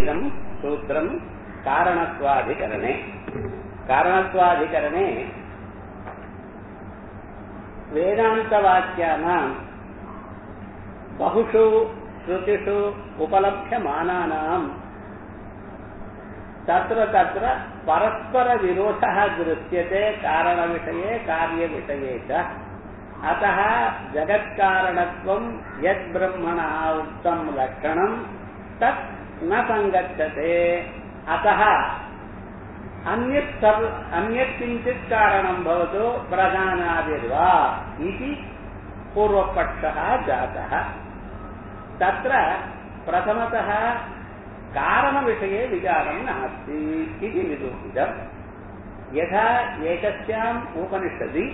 इदम् सूत्रम् कारणत्वाधिकरणे कारणत्वाधिकरणे वेदान्तवाक्यानाम् बहुषु श्रुतिषु उपलभ्यमानानाम् तत्र तत्र परस्परविरोधः दृश्यते कारणविषये कार्यविषये च अतः जगत्कारणत्वं यद्ब्रह्मणः उक्तं लक्षणं तत् न सङ्गच्छते अतः अन्यत् सर्व अन्यत् किञ्चित् कारणं भवतु प्रधानादिर्वा इति पूर्वपक्षः जातः तत्र प्रथमतः कारणविषये विचारं नास्ति इति निरूपितम् यथा एकस्याम् उपनिषदि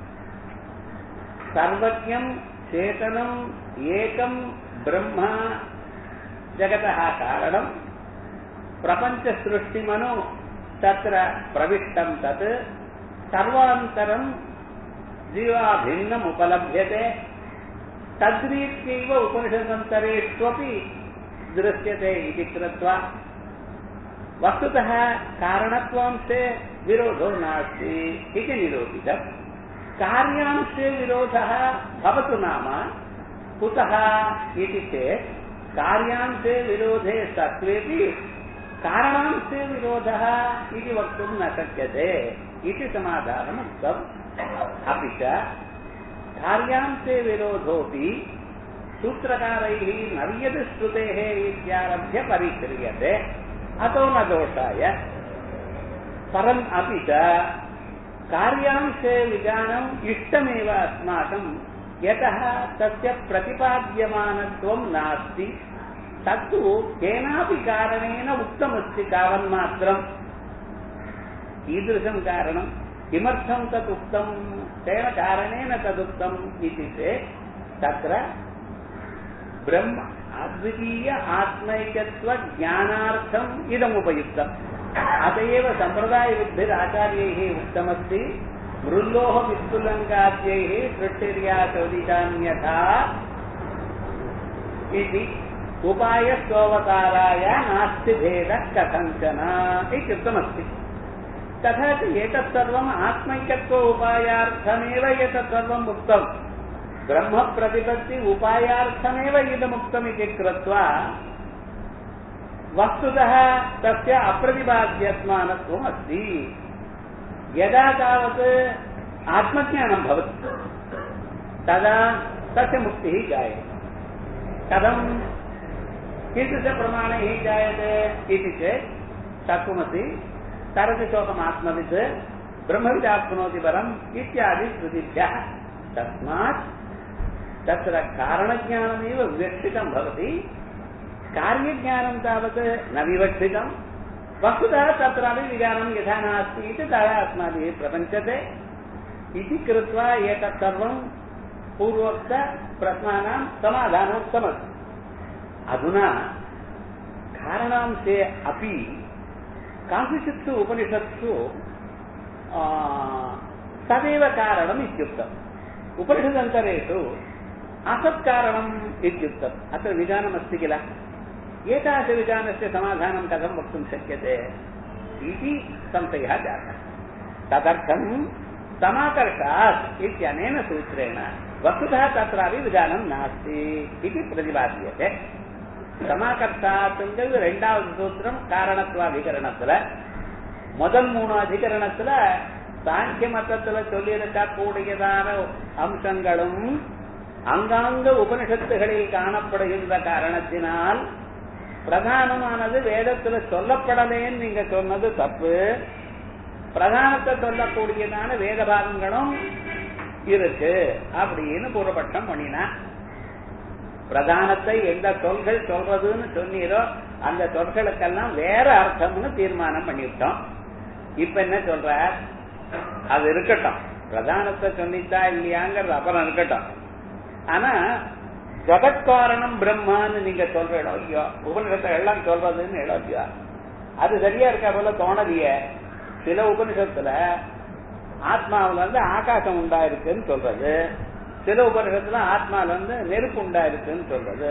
सर्वज्ञं चेतनम् एकं ब्रह्म जगतः कारणं प्रपञ्चसृष्टिमनु तत्र प्रविष्टं तत् सर्वान्तरं जीवाभिन्नम् उपलभ्यते तद्रीत्यैव उपनिषदन्तरेष्वपि दृश्यते इति कृत्वा वस्तुतः कारणत्वांशे विरोधो नास्ति इति निरूपितम् कार्यांशे विरोधः भवतु नाम कुतः इति चेत् कार्यांशे विरोधे सत्त्वेपि कारणांशे विरोधः इति वक्तुं न शक्यते इति समाधानम् उक्तम् अपि च कार्यांशे विरोधोऽपि सूत्रकारैः नव्यद् श्रुतेः इत्यारभ्य परिक्रियते अतो न दोषाय परम् अपि च कार्यांशे विधानम् इष्टमेव अस्माकं यतः तस्य प्रतिपाद्यमानत्वं नास्ति तत्तु केनापि कारणेन उक्तमस्ति तावन्मात्रम् कीदृशं कारणं किमर्थं तत् उक्तं तेन कारणेन तदुक्तम् इति चेत् तत्र ब्रह्म अद्वितीय आत्मैकत्वज्ञानार्थम् इदमुपयुक्तम् अत एव सम्प्रदायबुद्धिराचार्यैः उक्तमस्ति मृल्लोः विस्फुलङ्काद्यैः सृष्टिर्या चोदितान्यथा इति उपायस्ववताराय नास्ति भेदः कथञ्चन इत्युक्तमस्ति तथा च एतत् सर्वम् आत्मैकत्व उपायार्थमेव एतत् सर्वम् उक्तम् ब्रह्मप्रतिपत्ति उपायार्थमेव इदमुक्तमिति कृत्वा वस्तुतः तस्य अप्रतिपाद्यत्मानत्वम् अस्ति यदा तावत् आत्मज्ञानं भवति तदा तस्य मुक्तिः जायते कथं कीदृशप्रमाणैः जायते इति चेत् तत्त्वमसि तरति शोकमात्मवित् ब्रह्मविदाप्नोति परम् इत्यादि श्रुतिभ्यः तस्मात् तत्र कारणज्ञानमेव विवक्षितं भवति कार्यज्ञानं तावत् न विवक्षितं वस्तुतः तत्रापि विधानं यथा नास्ति इति तदा अस्माभिः प्रपञ्चते इति कृत्वा एतत् सर्वं पूर्वोक्तप्रश्नानां समाधानोक्तमस्ति अधुना कारणांशे अपि कांश्चित्सु उपनिषत्सु तदेव कारणम् इत्युक्तम् उपनिषदन्तरेषु असत्कारणम् इत्युक्तम् अत्र विधानमस्ति किल एतादृशविधानस्य समाधानं कथं वक्तुं शक्यते इति संशयः जातः तदर्थं समाकर्षात् इत्यनेन सूत्रेण वस्तुतः तत्रापि विधानं नास्ति इति प्रतिपाद्यते சமாகர்த்தாத்துங்கிறது ரெண்டாவது சூத்திரம் காரணத்துவாதிகரணத்துல முதல் மூணு அதிகரணத்துல சாங்கிய மத்தத்துல சொல்லியிருக்கக்கூடியதான அம்சங்களும் அங்காங்க உபனிஷத்துகளில் காணப்படுகின்ற காரணத்தினால் பிரதானமானது வேதத்துல சொல்லப்படலேன்னு நீங்க சொன்னது தப்பு பிரதானத்தை சொல்லக்கூடியதான வேத பாகங்களும் இருக்கு அப்படின்னு பூர்வபட்சம் பண்ணினா பிரதானத்தை எந்த சொல்கள் சொல்றதுன்னு சொன்னீரோ அந்த சொற்களுக்கெல்லாம் வேற அர்த்தம்னு தீர்மானம் பண்ணிவிட்டோம் இப்ப என்ன சொல்ற அது இருக்கட்டும் பிரதானத்தை சொன்னித்தா இல்லையாங்கிறது அப்புறம் இருக்கட்டும் ஆனா ஜகத்காரணம் பிரம்மான்னு நீங்க சொல்ற இடம் இல்லையோ உபனிஷத்தை எல்லாம் சொல்றதுன்னு இடம் இல்லையா அது சரியா இருக்கா போல தோணதிய சில உபனிஷத்துல ஆத்மாவுல இருந்து ஆகாசம் உண்டாயிருக்குன்னு சொல்றது சில உபனிஷத்துல ஆத்மால இருந்து நெருப்பு உண்டாயிருக்குன்னு சொல்றது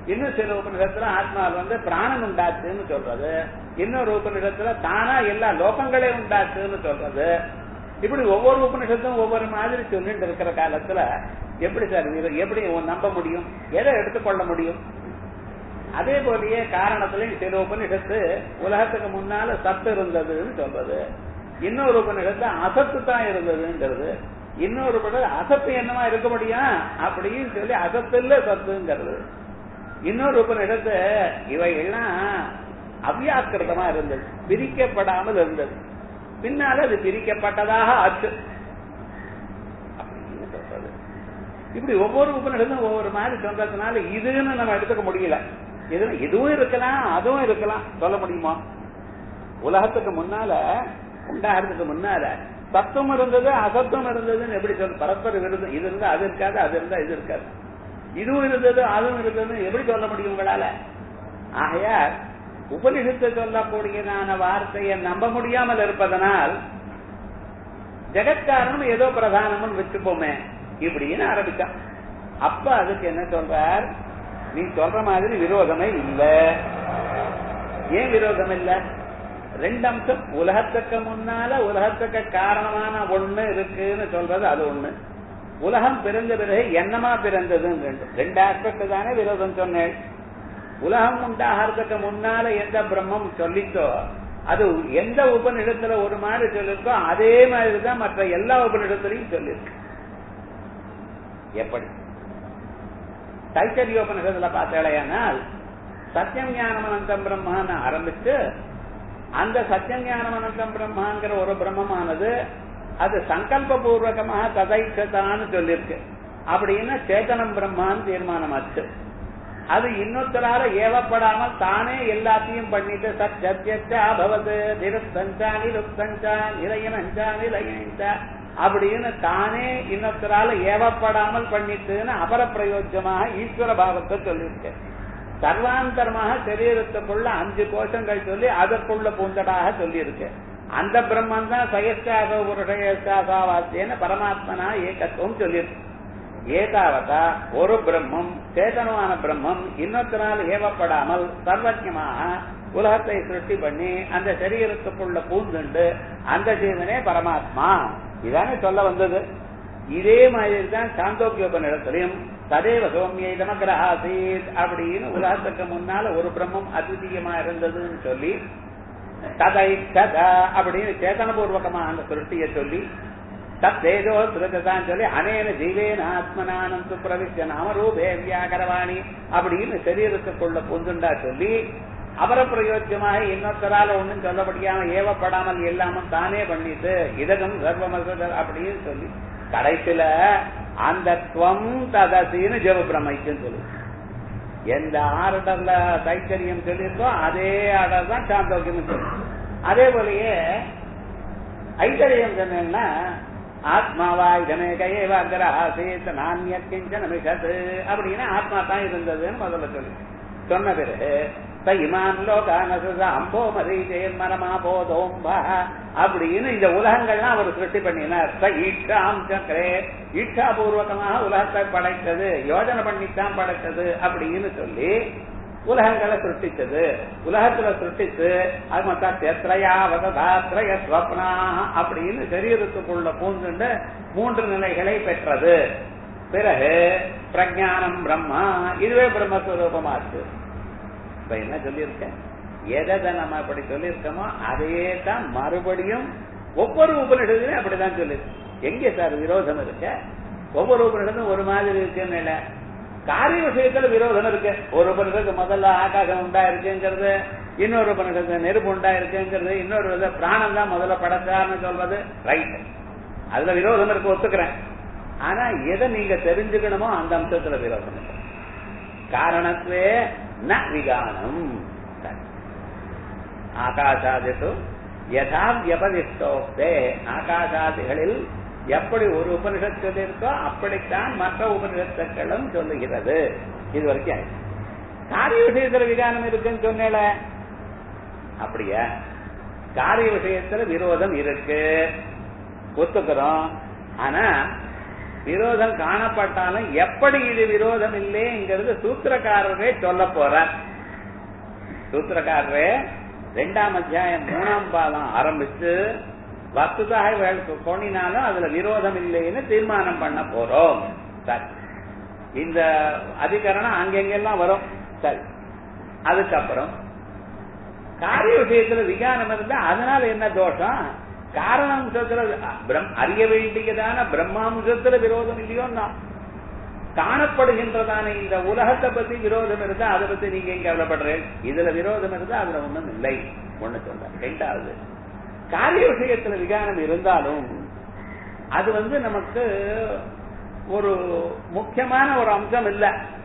இன்னும் சில உபநிடத்துல ஆத்மா வந்து பிராணன் உண்டாச்சுன்னு சொல்றது இன்னொரு உபநிடத்துல தானா எல்லா லோகங்களே உண்டாச்சுன்னு சொல்றது இப்படி ஒவ்வொரு உபநிஷத்தும் ஒவ்வொரு மாதிரி சொல்லிட்டு இருக்கிற காலத்துல எப்படி சார் இது எப்படி நம்ப முடியும் எதை எடுத்துக்கொள்ள முடியும் அதே போலயே காரணத்திலையும் சில உபநிஷத்து உலகத்துக்கு முன்னால சத்து இருந்ததுன்னு சொல்றது இன்னொரு உபநிஷத்து அசத்து தான் இருந்ததுங்கிறது இன்னொரு உபநிஷத்து அசத்து என்னமா இருக்க முடியும் அப்படின்னு சொல்லி அசத்து இல்ல சத்துங்கிறது இன்னொரு உபநிஷத்து இவைகள்லாம் அவ்யாக்கிருதமா இருந்தது பிரிக்கப்படாமல் இருந்தது பின்னால அது பிரிக்கப்பட்டதாக ஆச்சு அப்படின்னு சொல்றது இப்படி ஒவ்வொரு உபநிடத்தும் ஒவ்வொரு மாதிரி சொல்றதுனால இதுன்னு நம்ம எடுத்துக்க முடியல இது இதுவும் இருக்கலாம் அதுவும் இருக்கலாம் சொல்ல முடியுமா உலகத்துக்கு முன்னால உண்டாகிறதுக்கு முன்னால சத்துவம் இருந்தது அசத்துவம் இருந்ததுன்னு எப்படி சொல்ல பரஸ்பர விருதம் இது இருந்தா அது இருக்காது அது இருந்தா இது இருக்காது இதுவும் இருந்தது அதுவும் இருந்ததுன்னு எப்படி சொல்ல முடியும் உங்களால ஆகையால் உபனிஷத்து சொல்லக்கூடியதான வார்த்தையை நம்ப முடியாமல் இருப்பதனால் ஜெகத்காரணம் ஏதோ பிரதானம்னு வச்சுப்போமே இப்படின்னு ஆரம்பிச்சான் அப்ப அதுக்கு என்ன சொல்றார் நீ சொல்ற மாதிரி விரோதமே இல்ல ஏன் விரோதம் இல்ல ரெண்டு அம்சம் உலகத்துக்கு முன்னால உலகத்துக்கு காரணமான ஒண்ணு இருக்குன்னு சொல்றது அது ஒண்ணு உலகம் பிறந்த பிறகு என்னமா பிறந்ததுன்னு ரெண்டு ரெண்டு ஆஸ்பெக்ட் தானே விரோதம் சொன்னேன் உலகம் உண்டாகிறதுக்கு முன்னால எந்த பிரம்மம் சொல்லித்தோ அது எந்த உபநிடத்துல ஒரு மாதிரி சொல்லிருக்கோ அதே மாதிரிதான் மற்ற எல்லா உபநிடத்திலையும் சொல்லியிருக்கு எப்படி தைத்தரியோபனிஷத்துல பார்த்தாலேயானால் சத்தியம் ஞானம் அனந்தம் பிரம்மான்னு ஆரம்பிச்சு அந்த சத்தியம் ஞானம் அனந்தம் பிரம்மாங்கிற ஒரு பிரம்மமானது அது சங்கல்ப பூர்வகமாக ததைச்சதான்னு சொல்லியிருக்கு அப்படின்னா சேதனம் பிரம்மான்னு தீர்மானமாச்சு அது இன்னொருத்தரால ஏவப்படாமல் தானே எல்லாத்தையும் பண்ணிட்டு சத்யத்தியா பவது நிருப்தஞ்சா நிருப்தஞ்சா நிலையனஞ்சா நிலையஞ்சா அப்படின்னு தானே இன்னொருத்தரால ஏவப்படாமல் பண்ணிட்டுன்னு அபர பிரயோஜனமாக ஈஸ்வர பாவத்தை சொல்லியிருக்க சர்வாந்தரமாக சரீரத்துக்குள்ள அஞ்சு கோஷங்கள் சொல்லி அதற்குள்ள பூந்தடாக சொல்லியிருக்கு அந்த பிரம்மன் தான் சயஸ்டாக புருஷயஸ்டாசாவாத்தியன்னு பரமாத்மனா ஏகத்துவம் சொல்லியிருக்கு ஏதாவதா ஒரு பிரம்மம் சேதனமான பிரம்மம் இன்னொருத்தனால் ஏவப்படாமல் சர்வஜமாக உலகத்தை சிருஷ்டி பண்ணி அந்த சரீரத்துக்குள்ள பூந்துண்டு அந்த ஜீவனே பரமாத்மா இதானே சொல்ல வந்தது இதே மாதிரி தான் சாந்தோக்கியோபனிடத்திலையும் ததேவ சோமியை நமக்கிரஹாசீத் அப்படின்னு உலகத்துக்கு முன்னால ஒரு பிரம்மம் அத்விதீயமா இருந்ததுன்னு சொல்லி ததை ததா அப்படின்னு சேதனபூர்வகமா அந்த சிருஷ்டியை சொல்லி தத்தேஜோ சுரதான் சொல்லி அனேன ஜீவேன ஆத்மனானம் சுப்பிரவிஷ்ய நாமரூபே வியாகரவாணி அப்படின்னு சரீரத்துக்குள்ள பொந்துண்டா சொல்லி அபர பிரயோஜனமாக இன்னொருத்தரால ஒண்ணும் சொல்லப்படியாம ஏவப்படாமல் எல்லாமும் தானே பண்ணிட்டு இதகம் சர்வமசதர் அப்படின்னு சொல்லி கடைசியில அந்த துவம் ததசின்னு ஜெவ பிரமைக்குன்னு சொல்லு எந்த ஆர்டர்ல தைத்தரியம் சொல்லியிருக்கோ அதே ஆர்டர் தான் சாந்தோக்கியம் சொல்லு அதே போலயே ஐத்தரியம் சொன்னேன்னா ஆத்மாவா இதமேகையே வாங்கர ஆசேத் நானிய கிஞ்சன மிகது அப்படின்னு ஆத்மா தான் இருந்ததுன்னு முதல்ல சொல்லி சொன்ன பிறகு இமான் லோகானச அம்போ மரீஜே மரமா போதோம்பா அப்படின்னு இந்த உலகங்கள்லாம் அவர் சிருஷ்டி பண்ணினார் ச ஈட்சாம் சக்கரே ஈட்சா பூர்வகமாக உலகத்தை படைத்தது யோஜனை பண்ணித்தான் படைத்தது அப்படின்னு சொல்லி உலகங்களை சிருஷ்டிச்சது உலகத்துல சிருஷ்டிச்சு அது மொத்தம் தெத்ரயாவதாத்ரய ஸ்வப்னா அப்படின்னு சரீரத்துக்குள்ள பூந்துண்டு மூன்று நிலைகளை பெற்றது பிறகு பிரஜானம் பிரம்மா இதுவே பிரம்மஸ்வரூபமாச்சு இப்ப என்ன சொல்லியிருக்கேன் எதை நம்ம அப்படி சொல்லியிருக்கோமோ அதையே தான் மறுபடியும் ஒவ்வொரு உபநிஷத்துலையும் அப்படிதான் சொல்லியிருக்கு எங்கே சார் விரோதம் இருக்க ஒவ்வொரு உபநிஷத்தும் ஒரு மாதிரி இருக்குன்னு இல்லை காரிய விஷயத்துல விரோதம் இருக்கு ஒரு உபநிஷத்து முதல்ல ஆகாசம் உண்டா இருக்குங்கிறது இன்னொரு உபநிஷத்து நெருப்பு உண்டா இருக்குங்கிறது இன்னொரு பிராணம் தான் முதல்ல படைச்சார்னு சொல்றது ரைட் அதுல விரோதம் இருக்கு ஒத்துக்கிறேன் ஆனா எதை நீங்க தெரிஞ்சுக்கணுமோ அந்த அம்சத்துல விரோதம் இருக்கு காரணத்துவே ந விகானம் ஆகாஷாதிஷு யதா வியபதிஷ்டோக்தே ஆகாஷாதிகளில் எப்படி ஒரு உபனிஷத்து இருக்கோ அப்படித்தான் மற்ற உபனிஷத்துக்களும் சொல்லுகிறது இது வரைக்கும் ஆயிடுச்சு. காரிய விஷயத்துல விகானம் இருக்குன்னு சொன்னேல அப்படியா காரிய விஷயத்துல விரோதம் இருக்கு ஒத்துக்கிறோம் ஆனா விரோதம் காணப்பட்டாலும் எப்படி இது விரோதம் இல்லைங்கிறது சூத்திரக்காரரே சொல்ல போறார் சூத்திரக்காரரே ரெண்டாம் அத்தியாயம் மூணாம் பாதம் ஆரம்பிச்சு வஸ்துதாக கொண்டினாலும் அதுல விரோதம் இல்லைன்னு தீர்மானம் பண்ண போறோம் சரி இந்த அதிகரணம் அங்கெங்கெல்லாம் வரும் சரி அதுக்கப்புறம் காரிய விஷயத்துல விகாரம் இருந்தா அதனால என்ன தோஷம் காரணாம்சத்துல அறிய வேண்டியதான பிரம்மாம்சத்துல விரோதம் இல்லையோன்னா காணப்படுகின்றதான இந்த உலகத்தை பத்தி விரோதம் இருந்தா அதை பத்தி நீங்க எங்க கவலைப்படுறேன் இதுல விரோதம் இருந்தா அதுல ஒண்ணும் இல்லை ஒண்ணு சொல்ற ரெண்டாவது காரிய விஷயத்துல விகாரம் இருந்தாலும் அது வந்து நமக்கு ஒரு முக்கியமான ஒரு அம்சம் இல்ல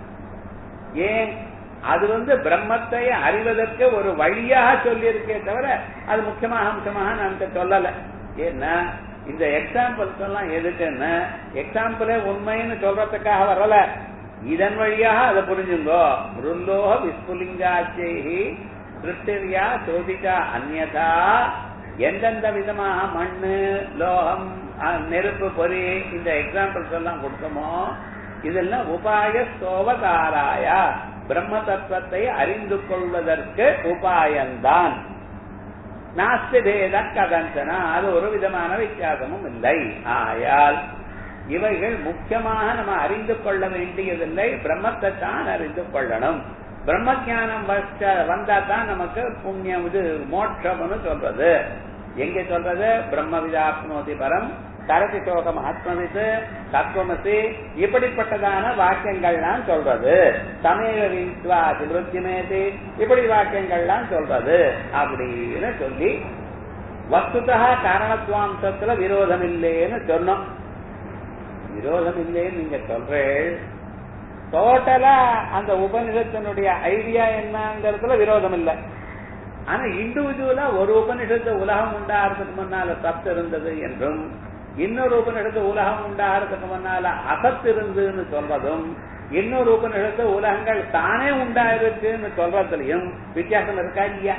ஏன் அது வந்து பிரம்மத்தை அறிவதற்கு ஒரு வழியாக சொல்லியிருக்கே தவிர அது முக்கியமாக அம்சமாக நமக்கு சொல்லல ஏன்னா இந்த எக்ஸாம்பிள்ஸ் எல்லாம் எதுக்குன்னு எக்ஸாம்பிளே உண்மைன்னு சொல்றதுக்காக வரல இதன் வழியாக அதை புரிஞ்சுங்கோ மிருல்லோக விஸ்புலிங்காச்சேகி திருஷ்டிரியா சோதிகா அந்நதா எந்தெந்த விதமாக மண்ணு லோகம் நெருப்பு பொறி இந்த எக்ஸாம்பிள்ஸ் எல்லாம் கொடுத்தோமோ இதெல்லாம் உபாய சோவகாராயா பிரம்ம தத்துவத்தை அறிந்து கொள்வதற்கு உபாயம்தான் நாஸ்தி பேத கதஞ்சனா அது ஒரு விதமான வித்தியாசமும் இல்லை ஆயால் இவைகள் முக்கியமாக நம்ம அறிந்து கொள்ள வேண்டியதில்லை பிரம்மத்தை தான் அறிந்து கொள்ளணும் பிரம்ம ஜானம் வந்தா தான் நமக்கு புண்ணியம் இது மோட்சம்னு சொல்றது எங்க சொல்றது பிரம்ம விதாப்னோதி பரம் தரதி சோகம் ஆத்மவித்து தத்துவமசி இப்படிப்பட்டதான வாக்கியங்கள்லாம் சொல்றது சமேக விஸ்வாசி விருத்திமேதி இப்படி வாக்கியங்கள்லாம் சொல்றது அப்படின்னு சொல்லி வஸ்துதா காரணத்துவாம்சத்துல விரோதம் இல்லைன்னு சொன்னோம் விரோதம் இல்லைன்னு நீங்க சொல்றேன் டோட்டலா அந்த உபனிஷத்தினுடைய ஐடியா என்னங்கிறதுல விரோதம் இல்லை ஆனா இண்டிவிஜுவலா ஒரு உபனிஷத்து உலகம் உண்டாகிறதுக்கு முன்னால சத்து இருந்தது என்றும் இன்னொரு உபனிஷத்து உலகம் உண்டாகிறதுக்கு முன்னால அசத்து இருந்துன்னு சொல்றதும் இன்னொரு உபனிஷத்து உலகங்கள் தானே உண்டாயிருக்குன்னு சொல்றதுலயும் வித்தியாசம் இருக்கா இல்லையா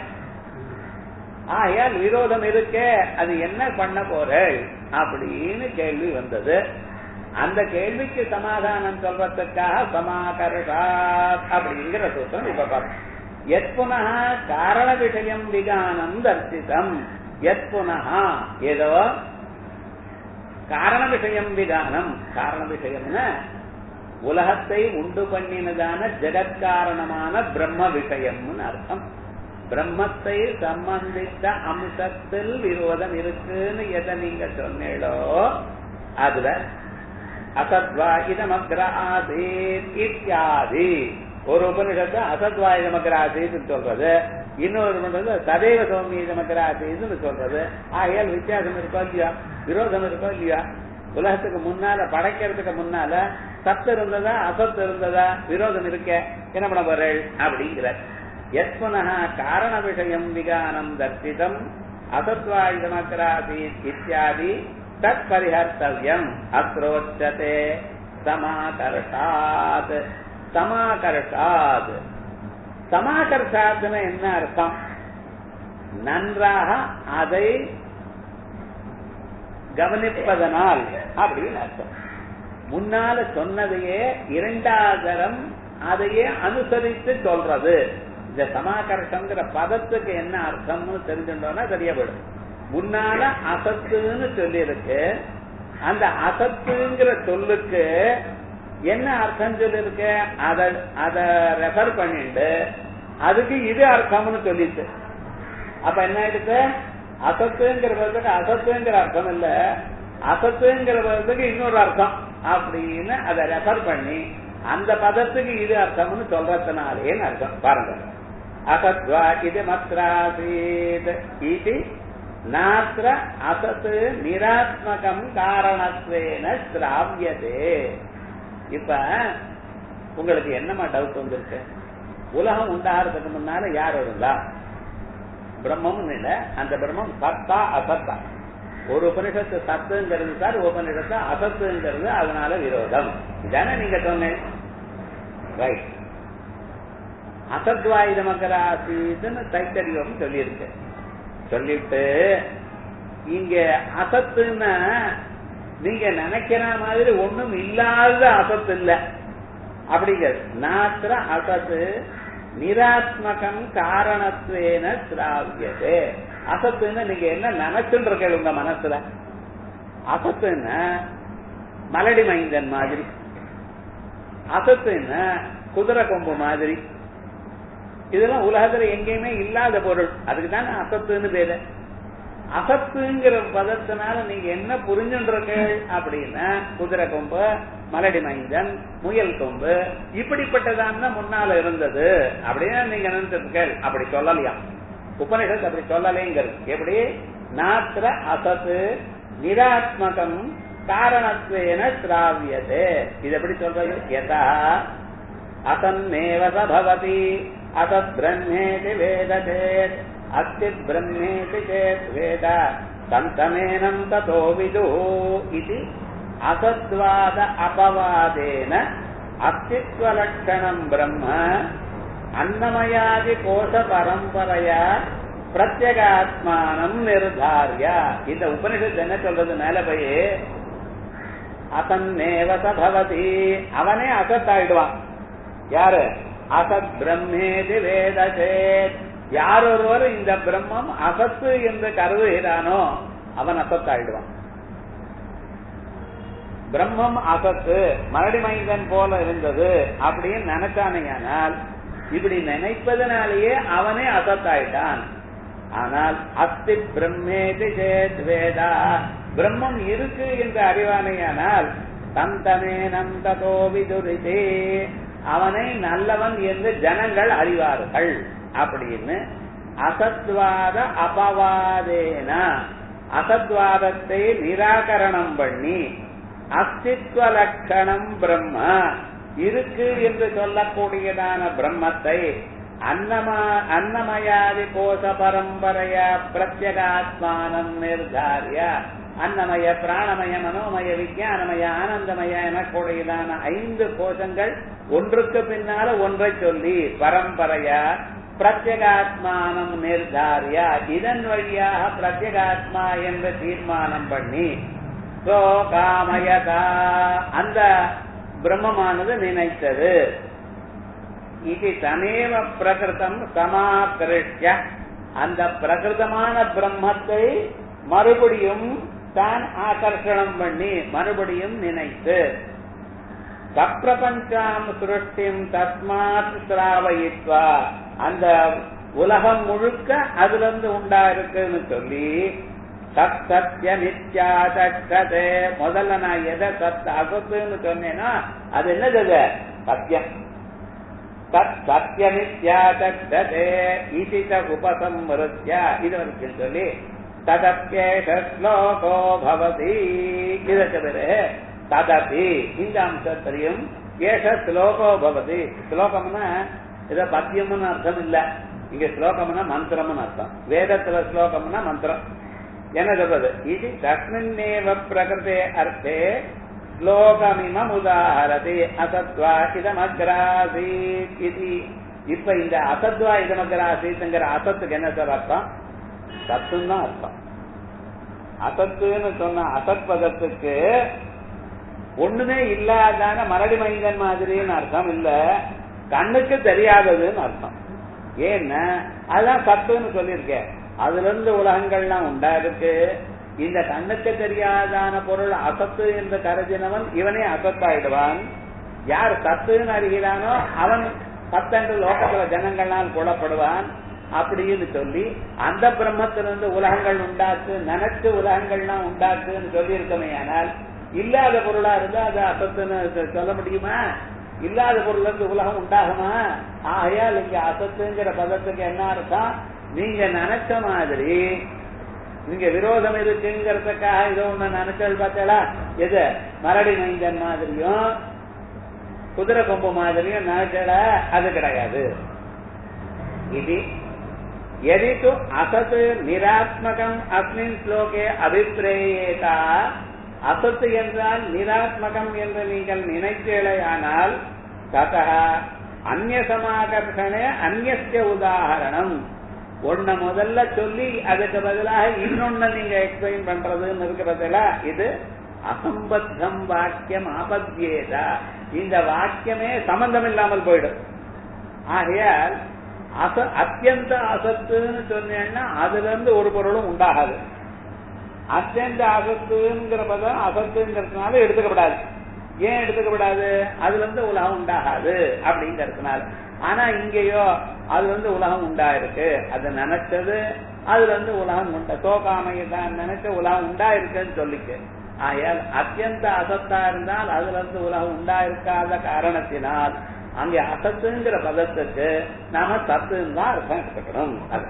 ஆகையால் விரோதம் இருக்கே அது என்ன பண்ண போற அப்படின்னு கேள்வி வந்தது அந்த கேள்விக்கு சமாதானம் சொல்றதுக்காக சமாகர்ஷா அப்படிங்கிற சூத்திரம் இப்ப பார்ப்போம் எத் புனः காரண விஷயம் விகானம் தர்சிதம் எத் புனः ஏதோ காரண விஷயம் விகானம் காரண விஷயம்னா உலகத்தை உண்டு பண்ணினதான ஜெகத்காரணமான பிரம்ம விஷயம்னு அர்த்தம் பிரம்மத்தை சம்பந்தித்த அம்சத்தில் விரோதம் இருக்குன்னு எதை நீங்க சொன்னீங்களோ அதுல அசத்வாயுதமக்ர ஆசீத் இத்தியாதி ஒரு உபனிஷத்து அசத்வாயுதமக்ர ஆசீத் சொல்றது இன்னொரு உபனிஷத்து சதைவ சௌமியதமக்ர ஆசீத்னு சொல்றது ஆகையால் வித்தியாசம் இருக்கோ இல்லையா விரோதம் இருக்கோ இல்லையா உலகத்துக்கு முன்னால படைக்கிறதுக்கு முன்னால சத்து இருந்ததா அசத்து இருந்ததா விரோதம் இருக்க என்ன பண்ண போறேள் அப்படிங்கிற எஸ்மனः காரண விஷயம் விகானம் தர்சிதம் அசத்வாயுதமக்ராசீத் இத்தியாதி தத் பரிஹர்த்தவியம் அத்ரோச்சதே சமாகர்ஷாத் சமாகர்ஷாத் சமாகர்ஷாத்னு என்ன அர்த்தம் நன்றாக அதை கவனிப்பதனால் அப்படின்னு அர்த்தம் முன்னால சொன்னதையே இரண்டாதரம் அதையே அனுசரித்து சொல்றது இந்த சமாகர்ஷங்கிற பதத்துக்கு என்ன அர்த்தம்னு தெரிஞ்சுட்டோம்னா சரியா போயிடும் முன்னால அசத்துன்னு சொல்லி இருக்கு அந்த அசத்துங்கிற சொல்லுக்கு என்ன அர்த்தம் சொல்லிருக்கு அத அத ரெஃபர் பண்ணிட்டு அதுக்கு இது அர்த்தம்னு சொல்லிட்டு அப்ப என்ன ஆயிடுச்சு அசத்துங்கிற பதத்துக்கு அசத்துங்கிற அர்த்தம் இல்ல அசத்துங்கிற பதத்துக்கு இன்னொரு அர்த்தம் அப்படின்னு அதை ரெஃபர் பண்ணி அந்த பதத்துக்கு இது அர்த்தம்னு சொல்றதுனாலேன்னு அர்த்தம் பாருங்க அசத்வா இது மத்ராசீத் இது நாத்திர அசத்து நிராத்மகம் காரணத்வேன சிராவியதே இப்ப உங்களுக்கு என்னமா டவுட் வந்திருக்கு உலகம் உண்டாகிறதுக்கு முன்னால யார் இருந்தா பிரம்மம் இல்ல அந்த பிரம்மம் சத்தா அசத்தா ஒரு உபனிஷத்து சத்துங்கிறது சார் உபனிஷத்து அசத்துங்கிறது அதனால விரோதம் இதானே நீங்க சொன்னேன் ரைட் அசத்வாயுத மக்கராசின்னு தைத்தரியம் சொல்லியிருக்கு சொல்லிட்டு இங்க அசத்துன்னா நீங்க நினைக்கிற மாதிரி ஒண்ணும் இல்லாத அசத்து இல்ல அப்படிங்கிறது நாத்திர அசத்து நிராத்மகம் காரணத்துவேன சிராவியது அசத்துன்னு நீங்க என்ன நினைச்சுட்டு இருக்க உங்க மனசுல அசத்துன்னா மலடி மைந்தன் மாதிரி அசத்துன்னா குதிரை கொம்பு மாதிரி இதெல்லாம் உலகத்துல எங்கேயுமே இல்லாத பொருள் அதுக்கு தானே அசத்துன்னு பேரு அசத்துங்கிற பதத்தினால நீங்க என்ன புரிஞ்சுன்றீர்கள் அப்படின்னா குதிரை கொம்பு மலடி மைந்தன் முயல் கொம்பு இப்படிப்பட்டதான் முன்னால இருந்தது அப்படின்னு நீங்க நினைச்சிருக்கீர்கள் அப்படி சொல்லலையா உபனிஷத் அப்படி சொல்லலேங்கிறது எப்படி நாத்திர அசத்து நிராத்மகம் காரணத்துவேன சிராவியது இது எப்படி சொல்றது யதா அசன்னேவ பவதி அசத் பிரம்மேதி வேததேத் அஸ்தித் பிரம்மேதி சேத் வேத தந்தமேனம் ததோ விது இது அசத்வாத அபவாதேன அஸ்தித்வலட்சணம் பிரம்ம அன்னமயாதி கோஷ பரம்பரையா பிரத்யகாத்மானம் நிர்தாரிய இந்த உபனிஷத்து என்ன சொல்றது மேல போய் அசன்னேவச பவதி அவனே அசத்தாயிடுவான் யாரு அசத் பிரம்மேதி வேதசேத் யார் ஒருவர் இந்த பிரம்மம் அசத்து என்று கருதுகிறானோ அவன் அசத்தாயிடுவான் பிரம்மம் அசத்து மரடி மைந்தன் போல இருந்தது அப்படின்னு நினைச்சானேயானால் இப்படி நினைப்பதனாலேயே அவனே அசத்தாயிட்டான் ஆனால் அஸ்தி பிரம்மேதி சேத் வேதா பிரம்மம் இருக்கு என்று அறிவானையானால் தந்தமே நந்ததோ விதுரிதே அவனை நல்லவன் என்று ஜனங்கள் அறிவார்கள் அப்படின்னு அசத்வாத அபவாதேன அசத்வாதத்தை நிராகரணம் பண்ணி அஸ்தித்வ லட்சணம் பிரம்ம இருக்கு என்று சொல்லக்கூடியதான பிரம்மத்தை அன்னமா அன்னமயாதி கோஷ பரம்பரையா பிரத்யகாத்மானம் நிர்தாரிய அன்னமய பிராணமய மனோமய விஞ்ஞானமய ஆனந்தமய எனக்கூடியதான ஐந்து கோஷங்கள் ஒன்றுக்கு பின்னால ஒன்றை சொல்லி பரம்பரையா பிரத்யகாத்மானம் நிர்தாரியா இதன் வழியாக பிரத்யகாத்மா என்று தீர்மானம் பண்ணி சோ காமயதா அந்த பிரம்மமானது நினைத்தது இது தமேவ பிரகிருதம் சமாக்கிருஷ்ய அந்த பிரகிருதமான பிரம்மத்தை மறுபடியும் தான் ஆகர்ஷணம் பண்ணி மறுபடியும் நினைத்து சப்பிரபஞ்சாம் சுருஷ்டிம் தஸ்மாத் சிராவயித்வா அந்த உலகம் முழுக்க அதுல இருந்து உண்டா இருக்குன்னு சொல்லி சத் சத்திய நித்யா தட்சதே முதல்ல நான் எதை சத் அசத்துன்னு சொன்னேன்னா அது என்னது அது சத்தியம் தத் சத்திய நித்யா தட்சதே இதித உபசம்ருத்யா இது வரைக்கும் சொல்லி ததப்பேஷ ஸ்லோகோ பவதி இதற்கு பிறகு ததபி இந்த அம்சத்திலையும் ஏஷ ஸ்லோகோ பவதி ஸ்லோகம்னா இத பத்தியம்னு அர்த்தம் இல்ல இங்க ஸ்லோகம்னா மந்திரம்னு அர்த்தம் வேதத்துல ஸ்லோகம்னா மந்திரம் என்ன சொல்றது இது தஸ்மின்னேவ பிரகிருதே அர்த்தே ஸ்லோகமிமம் உதாஹரதி அசத்வா இதமக்ராசீத் இது இப்ப இந்த அசத்வா இதமக்ராசீத்ங்கிற அசத்துக்கு என்ன சார் அர்த்தம் சத்துன்னு தான் அர்த்தம் அசத்துன்னு சொன்ன அசத் பதத்துக்கு ஒண்ணுமே இல்லாதான மரடி மைந்தன் மாதிரின்னு அர்த்தம் இல்ல கண்ணுக்கு தெரியாததுன்னு அர்த்தம் ஏன்னா அதுதான் சத்துன்னு சொல்லியிருக்கேன் அதுல இருந்து உலகங்கள்லாம் உண்டா இருக்கு இந்த கண்ணுக்கு தெரியாதான பொருள் அசத்து என்று கருதினவன் இவனே அசத்தாயிடுவான் யார் சத்துன்னு அறிகிறானோ அவன் சத்தென்று லோகத்துல ஜனங்கள்னால் கொள்ளப்படுவான் அப்படின்னு சொல்லி அந்த பிரம்மத்திலிருந்து உலகங்கள் உண்டாக்கு நினைச்சு உலகங்கள்லாம் உண்டாக்குன்னு சொல்லி இருக்கமே ஆனால் இல்லாத பொருளா இருந்தா அது அசத்துன்னு சொல்ல முடியுமா இல்லாத பொருள் இருந்து உலகம் உண்டாகுமா ஆகையால் இங்க அசத்துங்கிற பதத்துக்கு என்ன அர்த்தம் நீங்க நினைச்ச மாதிரி நீங்க விரோதம் இருக்குங்கிறதுக்காக ஏதோ ஒண்ணு நினைச்சல் பார்த்தா எது மரடி மைந்தன் மாதிரியும் குதிரை கொம்பு மாதிரியும் நினைச்சல அது கிடையாது இது यदि तु असत् निरात्मकम् अस्मिन् ஸ்லோகே அபிப்பிரேயேதா அசத் என்றால் நிராத்மகம் என்று நீங்கள் நினைத்தீழையானால் ததா அந்நிய சமாகர்ஷணே அந்நிய உதாகரணம் ஒன்ன முதல்ல சொல்லி அதுக்கு பதிலாக இன்னொன்னு நீங்க எக்ஸ்பிளைன் பண்றதுன்னு இருக்கிறதுல இது அசம்பத்தம் வாக்கியம் ஆபத்தியேதா இந்த வாக்கியமே சம்பந்தம் இல்லாமல் போயிடும் ஆகையால் அச அத்தியந்த அசத்துன்னு சொன்னேன்னா அதுல இருந்து ஒரு பொருளும் உண்டாகாது அத்தியந்த அசத்துங்கிற பதம் அசத்துங்கிறதுனால எடுத்துக்கப்படாது ஏன் எடுத்துக்கப்படாது அதுல இருந்து உலகம் உண்டாகாது அப்படிங்கிறதுனால ஆனா இங்கேயோ அது வந்து உலகம் உண்டாயிருக்கு அது நினைச்சது அதுல இருந்து உலகம் உண்டா சோகாமையை தான் நினைச்ச உலகம் உண்டாயிருக்குன்னு சொல்லிக்கு ஆயால் அத்தியந்த அசத்தா இருந்தால் அதுல இருந்து உலகம் உண்டாயிருக்காத காரணத்தினால் அங்கே அசத்துங்கிற பதத்துக்கு நாம சத்துன்னு தான் அர்த்தம் எடுத்துக்கணும்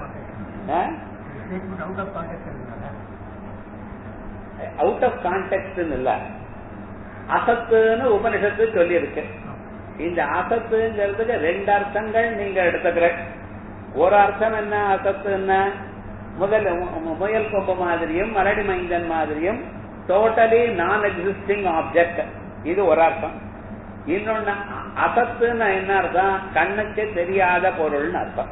அவுட் ஆஃப் கான்டெக்ட் இல்ல அசத்துன்னு உபனிஷத்து சொல்லி இருக்கு இந்த அசத்துங்கிறதுக்கு ரெண்டு அர்த்தங்கள் நீங்க எடுத்துக்கிற ஒரு அர்த்தம் என்ன அசத்து என்ன முதல் முயல் கொம்பு மாதிரியும் மரடி மைந்தன் மாதிரியும் டோட்டலி நான் எக்ஸிஸ்டிங் ஆப்ஜெக்ட் இது ஒரு அர்த்தம் இன்னொன்னு அசத்துன்னு என்ன அர்த்தம் கண்ணுக்கு தெரியாத பொருள்னு அர்த்தம்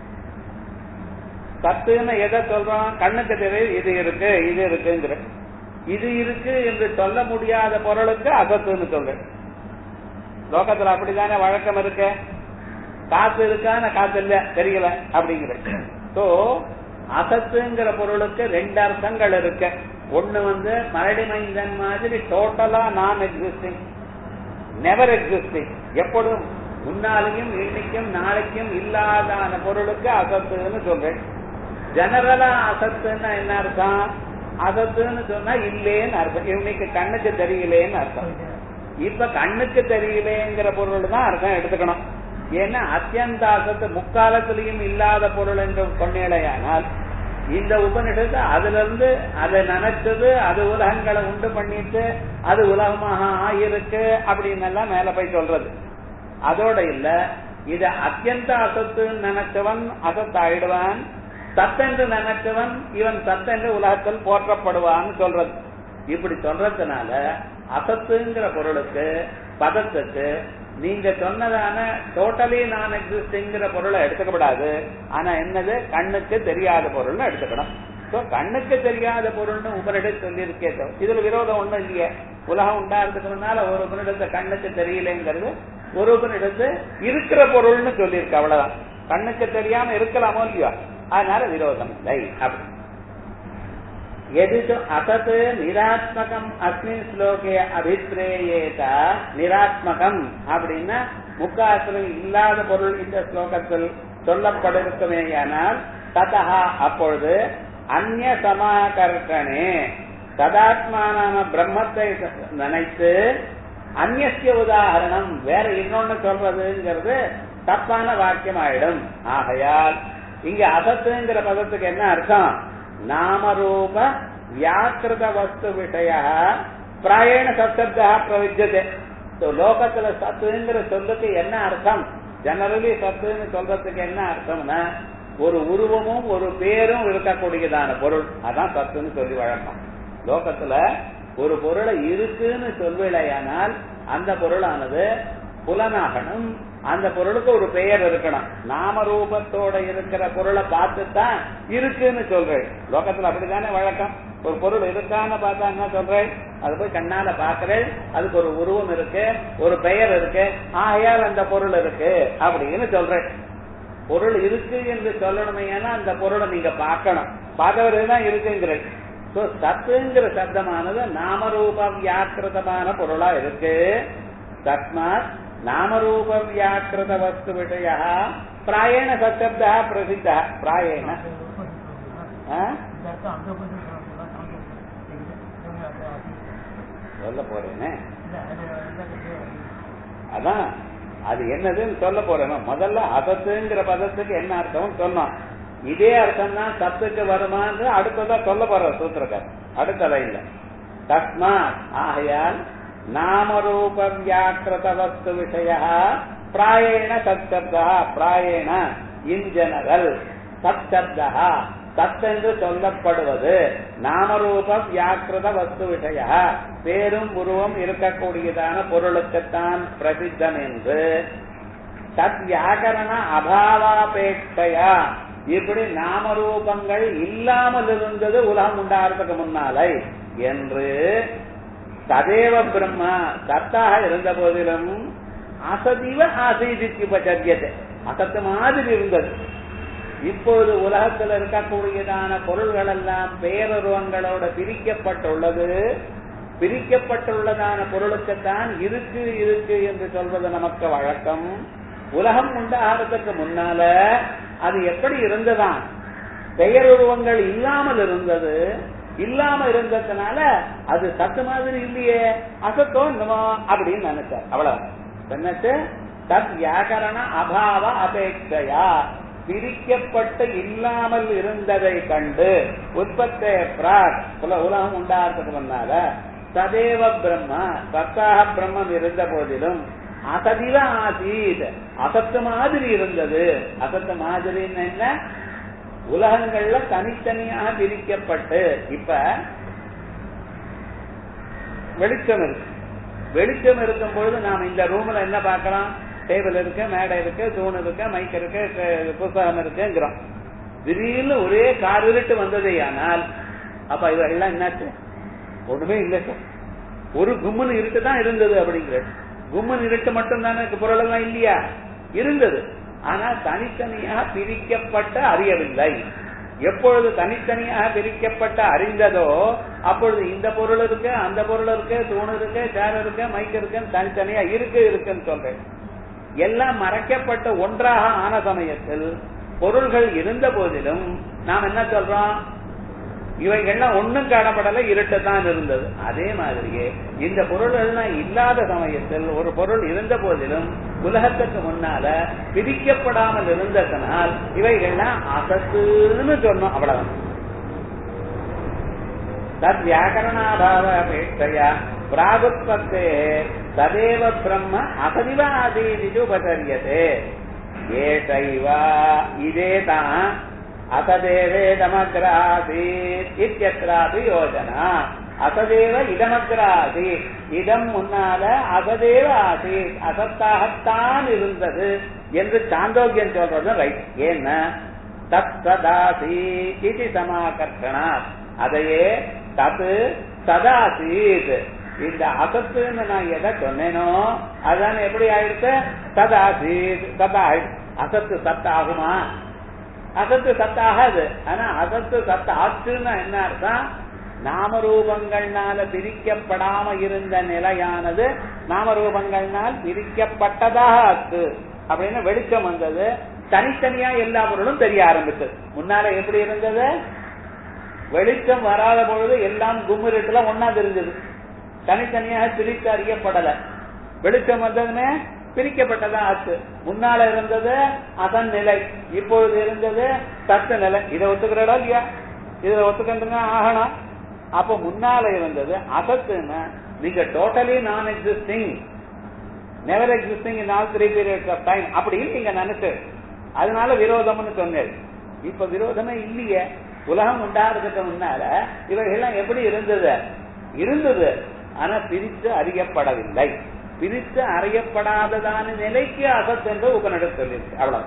சத்துன்னு எதை சொல்றோம் கண்ணுக்கு தெரியும் இது இருக்கு இது இருக்குங்கிற இது இருக்கு என்று சொல்ல முடியாத பொருளுக்கு அசத்துன்னு சொல்றேன் லோகத்துல அப்படித்தானே வழக்கம் இருக்கு காத்து இருக்கான காத்து இல்ல தெரியல அப்படிங்கிற சோ அசத்துங்கிற பொருளுக்கு ரெண்டு அர்த்தங்கள் இருக்கு ஒண்ணு வந்து மரடி மைந்தன் மாதிரி டோட்டலா நான் எக்ஸிஸ்டிங் நெவர் எக்ஸிஸ்டிங் எப்பொழுதும் முன்னாலையும் இன்னைக்கும் நாளைக்கும் இல்லாதான பொருளுக்கு அசத்துன்னு சொல்றேன் ஜெனரலா அசத்துன்னா என்ன அர்த்தம் அசத்துன்னு சொன்னா இல்லேன்னு அர்த்தம் இன்னைக்கு கண்ணுக்கு தெரியலேன்னு அர்த்தம் இப்ப கண்ணுக்கு தெரியலேங்கிற பொருள் தான் அர்த்தம் எடுத்துக்கணும் ஏன்னா அத்தியந்த அசத்து முக்காலத்திலையும் இல்லாத பொருள் என்று கொண்டேடையானால் இந்த உபனிஷத்து அதுல இருந்து அதை நினைச்சது அது உலகங்களை உண்டு பண்ணிட்டு அது உலகமாக ஆயிருக்கு அப்படின்னு எல்லாம் மேல போய் சொல்றது அதோட இல்ல இது அத்தியந்த அசத்துன்னு நினைச்சவன் அசத்தாயிடுவான் சத்தென்று நினைச்சவன் இவன் சத்தென்று உலகத்தில் போற்றப்படுவான்னு சொல்றது இப்படி சொல்றதுனால அசத்துங்கிற பொருளுக்கு பதத்துக்கு நீங்க சொன்னதான டோட்டலி நான் எக்ஸிஸ்டிங்கிற பொருளை எடுத்துக்கப்படாது ஆனா என்னது கண்ணுக்கு தெரியாத பொருள்னு எடுத்துக்கணும் சோ கண்ணுக்கு தெரியாத பொருள்னு உபனிடம் சொல்லி இருக்கே இதுல விரோதம் ஒண்ணும் இல்லையே உலகம் உண்டாகிறதுக்கு முன்னால ஒரு உபனிடத்தை கண்ணுக்கு தெரியலேங்கிறது ஒரு உபனிடத்து இருக்கிற பொருள்னு சொல்லியிருக்கு அவ்வளவுதான் கண்ணுக்கு தெரியாம இருக்கலாமோ இல்லையோ அதனால விரோதம் இல்லை அப்படி எது அசத் நிராத்மகம் அஸ்மின் ஸ்லோகே அபிப்பிரேயேத நிராத்மகம் அப்படின்னா முக்காசிரம் இல்லாத பொருள் இந்த ஸ்லோகத்தில் சொல்லப்பட்டிருக்குமேயானால் ததா அப்பொழுது அந்நிய சமாகர்ஷனே சதாத்மான பிரம்மத்தை நினைத்து அந்நிய உதாகரணம் வேற இன்னொன்னு சொல்றதுங்கிறது தப்பான வாக்கியம் ஆயிடும் ஆகையால் இங்க அசத்துங்கிற பதத்துக்கு என்ன அர்த்தம் நாமரூப வியாக்கிருத வஸ்து விஷய பிராயண சப்தா பிரவிஜதே லோகத்துல சத்துங்கிற சொல்லுக்கு என்ன அர்த்தம் ஜெனரலி சத்துன்னு சொல்றதுக்கு என்ன அர்த்தம்னா ஒரு உருவமும் ஒரு பேரும் இருக்கக்கூடியதான பொருள் அதான் சத்துன்னு சொல்லி வழக்கம் லோகத்துல ஒரு பொருளை இருக்குன்னு சொல்விலையானால் அந்த பொருளானது புலனாகணும் அந்த பொருளுக்கு ஒரு பெயர் இருக்கணும் நாம ரூபத்தோட இருக்கிற பொருளை பார்த்து தான் இருக்குன்னு சொல்றேன் லோகத்துல அப்படித்தானே வழக்கம் ஒரு பொருள் இருக்கான்னு பார்த்தா என்ன சொல்றேன் அது போய் கண்ணால பாக்குறேன் அதுக்கு ஒரு உருவம் இருக்கு ஒரு பெயர் இருக்கு ஆகையால் அந்த பொருள் இருக்கு அப்படின்னு சொல்றேன் பொருள் இருக்கு என்று சொல்லணுமே ஏன்னா அந்த பொருளை நீங்க பார்க்கணும் பார்க்கறது தான் இருக்குங்கிறேன் சோ சத்துங்கிற சப்தமானது நாமரூப வியாக்கிருதமான பொருளா இருக்கு தஸ்மாத் நாமரூப வியாக்கிருத வஸ்து விஷய பிராயண சப்தா பிரசித்த பிராயண சொல்ல போறேனே அதான் அது என்னதுன்னு சொல்ல போறேன் முதல்ல அதத்துங்கிற பதத்துக்கு என்ன அர்த்தம் சொன்னோம் இதே அர்த்தம் தான் சத்துக்கு வருமான்னு அடுத்ததா சொல்ல போற சூத்திரக்கார் அடுத்ததா இல்ல தஸ்மாத் ஆகையால் நாமரூப வியாக்கிருத வஸ்து விஷய பிராயண சப்தா பிராயண இன் ஜெனரல் சப்தா சத்தென்று சொல்லப்படுவது நாமரூப வியாக்கிருத வஸ்து விஷய பேரும் உருவம் இருக்கக்கூடியதான பொருளுக்குத்தான் பிரசித்தம் என்று தத் வியாக்கரண அபாவாபேட்சையா இப்படி நாமரூபங்கள் இல்லாமல் இருந்தது உலகம் உண்டாகிறதுக்கு முன்னாலே என்று ததேவ பிரம்மா சத்தாக இருந்த போதிலும் அசதிவ ஆசைதிக்கு உபச்சரியத்தை அசத்து மாதிரி இருந்தது இப்பொழுது உலகத்தில் இருக்கக்கூடியதான பொருள்கள் எல்லாம் பேரருவங்களோட பிரிக்கப்பட்டுள்ளது பிரிக்கப்பட்டுள்ளதான பொருளுக்குத்தான் இருக்கு இருக்கு என்று சொல்வது நமக்கு வழக்கம் உலகம் உண்டாகிறதுக்கு முன்னால அது எப்படி இருந்ததான் பெயருருவங்கள் இல்லாமல் இருந்தது இல்லாம இருந்ததுனால அது சத்து மாதிரி இல்லையே அசத்தோ என்னமோ அப்படின்னு நினைச்சார் அவ்வளவு என்னச்சு தத் வியாக்கரண அபாவ அபேட்சையா பிரிக்கப்பட்டு இல்லாமல் இருந்ததை கண்டு உற்பத்தே பிராக் உலகம் உண்டாகிறதுக்கு முன்னால சதேவ பிரம்மா சத்தாக பிரம்மம் இருந்த போதிலும் அசதில ஆசீத் அசத்து மாதிரி இருந்தது அசத்து மாதிரின்னு என்ன உலகங்கள்ல தனித்தனியாக பிரிக்கப்பட்டு இப்ப வெளிச்சம் இருக்கு வெளிச்சம் இருக்கும் பொழுது நாம இந்த ரூம்ல என்ன பார்க்கலாம் டேபிள் இருக்கு மேடை இருக்கு தூண் இருக்கு மைக் இருக்கு புத்தகம் இருக்குங்கிறோம் திடீர்னு ஒரே கார் இருட்டு வந்ததே ஆனால் அப்ப இதெல்லாம் என்னாச்சு ஒண்ணுமே இல்லை சார் ஒரு கும்மன் இருட்டு தான் இருந்தது அப்படிங்கிற கும்மன் இருட்டு மட்டும் தானே பொருள் எல்லாம் இல்லையா இருந்தது ஆனா தனித்தனியாக பிரிக்கப்பட்ட அறியவில்லை எப்பொழுது தனித்தனியாக பிரிக்கப்பட்ட அறிந்ததோ அப்பொழுது இந்த பொருள் இருக்கு அந்த பொருள் இருக்கு தூண் இருக்கு சேர் இருக்கு மைக் இருக்கு தனித்தனியா இருக்கு இருக்குன்னு சொல்றேன் எல்லாம் மறைக்கப்பட்ட ஒன்றாக ஆன சமயத்தில் பொருள்கள் இருந்த போதிலும் நாம் என்ன சொல்றோம் இவைகள்லாம் ஒண்ணும் காணப்படல இருட்டு தான் இருந்தது அதே மாதிரியே இந்த பொருள்கள்லாம் இல்லாத சமயத்தில் ஒரு பொருள் இருந்த போதிலும் உலகத்துக்கு முன்னால பிரிக்கப்படாமல் இருந்ததனால் இவைகள்லாம் அசத்துன்னு சொன்னோம் அவ்வளவு தத் வியாக்கரணாபாவ அபேட்சையா பிராகுத்பத்தே ததேவ பிரம்ம அசதிவ ஆதீதிச்சு உபசரியதே ஏஷைவா இதே தான் அசதேவேதமக்ராசீத் இத்தியத்ராபி யோஜனா அசதேவ இடமக்ராசீத் இடம் முன்னால அசதேவ ஆசீத் அசத்தாகத்தான் இருந்தது என்று சாந்தோக்கியம் சொல்றது ரைட் ஏன்னா தத் சதாசி இது சமாகர்ஷனா அதையே தத்து சதாசீத் இந்த அசத்துன்னு நான் எதை சொன்னேனோ அதான எப்படி ஆயிடுச்சு சதாசீத் சதா அசத்து சத்து ஆகுமா அசத்து சத்தாகாது ஆனா அசத்து சத்து ஆச்சுன்னா என்ன அர்த்தம் நாமரூபங்கள்னால பிரிக்கப்படாம இருந்த நிலையானது நாமரூபங்கள்னால் பிரிக்கப்பட்டதாக ஆச்சு அப்படின்னு வெளிச்சம் வந்தது தனித்தனியா எல்லா பொருளும் தெரிய ஆரம்பிச்சது முன்னால எப்படி இருந்தது வெளிச்சம் வராத பொழுது எல்லாம் கும்மிருட்டுல ஒன்னா தெரிஞ்சது தனித்தனியாக பிரித்து அறியப்படல வெளிச்சம் வந்ததுமே பிரிக்கப்பட்டதா ஆச்சு முன்னால இருந்தது அதன் நிலை இப்பொழுது இருந்தது தத்து நிலை இதை ஒத்துக்கிறடா இல்லையா இதுல ஒத்துக்கின்றங்க ஆகணும் அப்ப முன்னால இருந்தது அசத்துன்னா நீங்க totally non existing never existing in all three periods of time அப்படின்னு நீங்க நினைச்சு அதனால விரோதம்னு சொன்னேன் இப்ப விரோதமே இல்லையே உலகம் உண்டாகிறதுக்கு முன்னால இவைகள்லாம் எப்படி இருந்தது இருந்தது ஆனா பிரித்து அறியப்படவில்லை பிரித்து அறியப்படாததான நிலைக்கு அசத் என்று உபனிடம் சொல்லியிருக்கு அவ்வளவு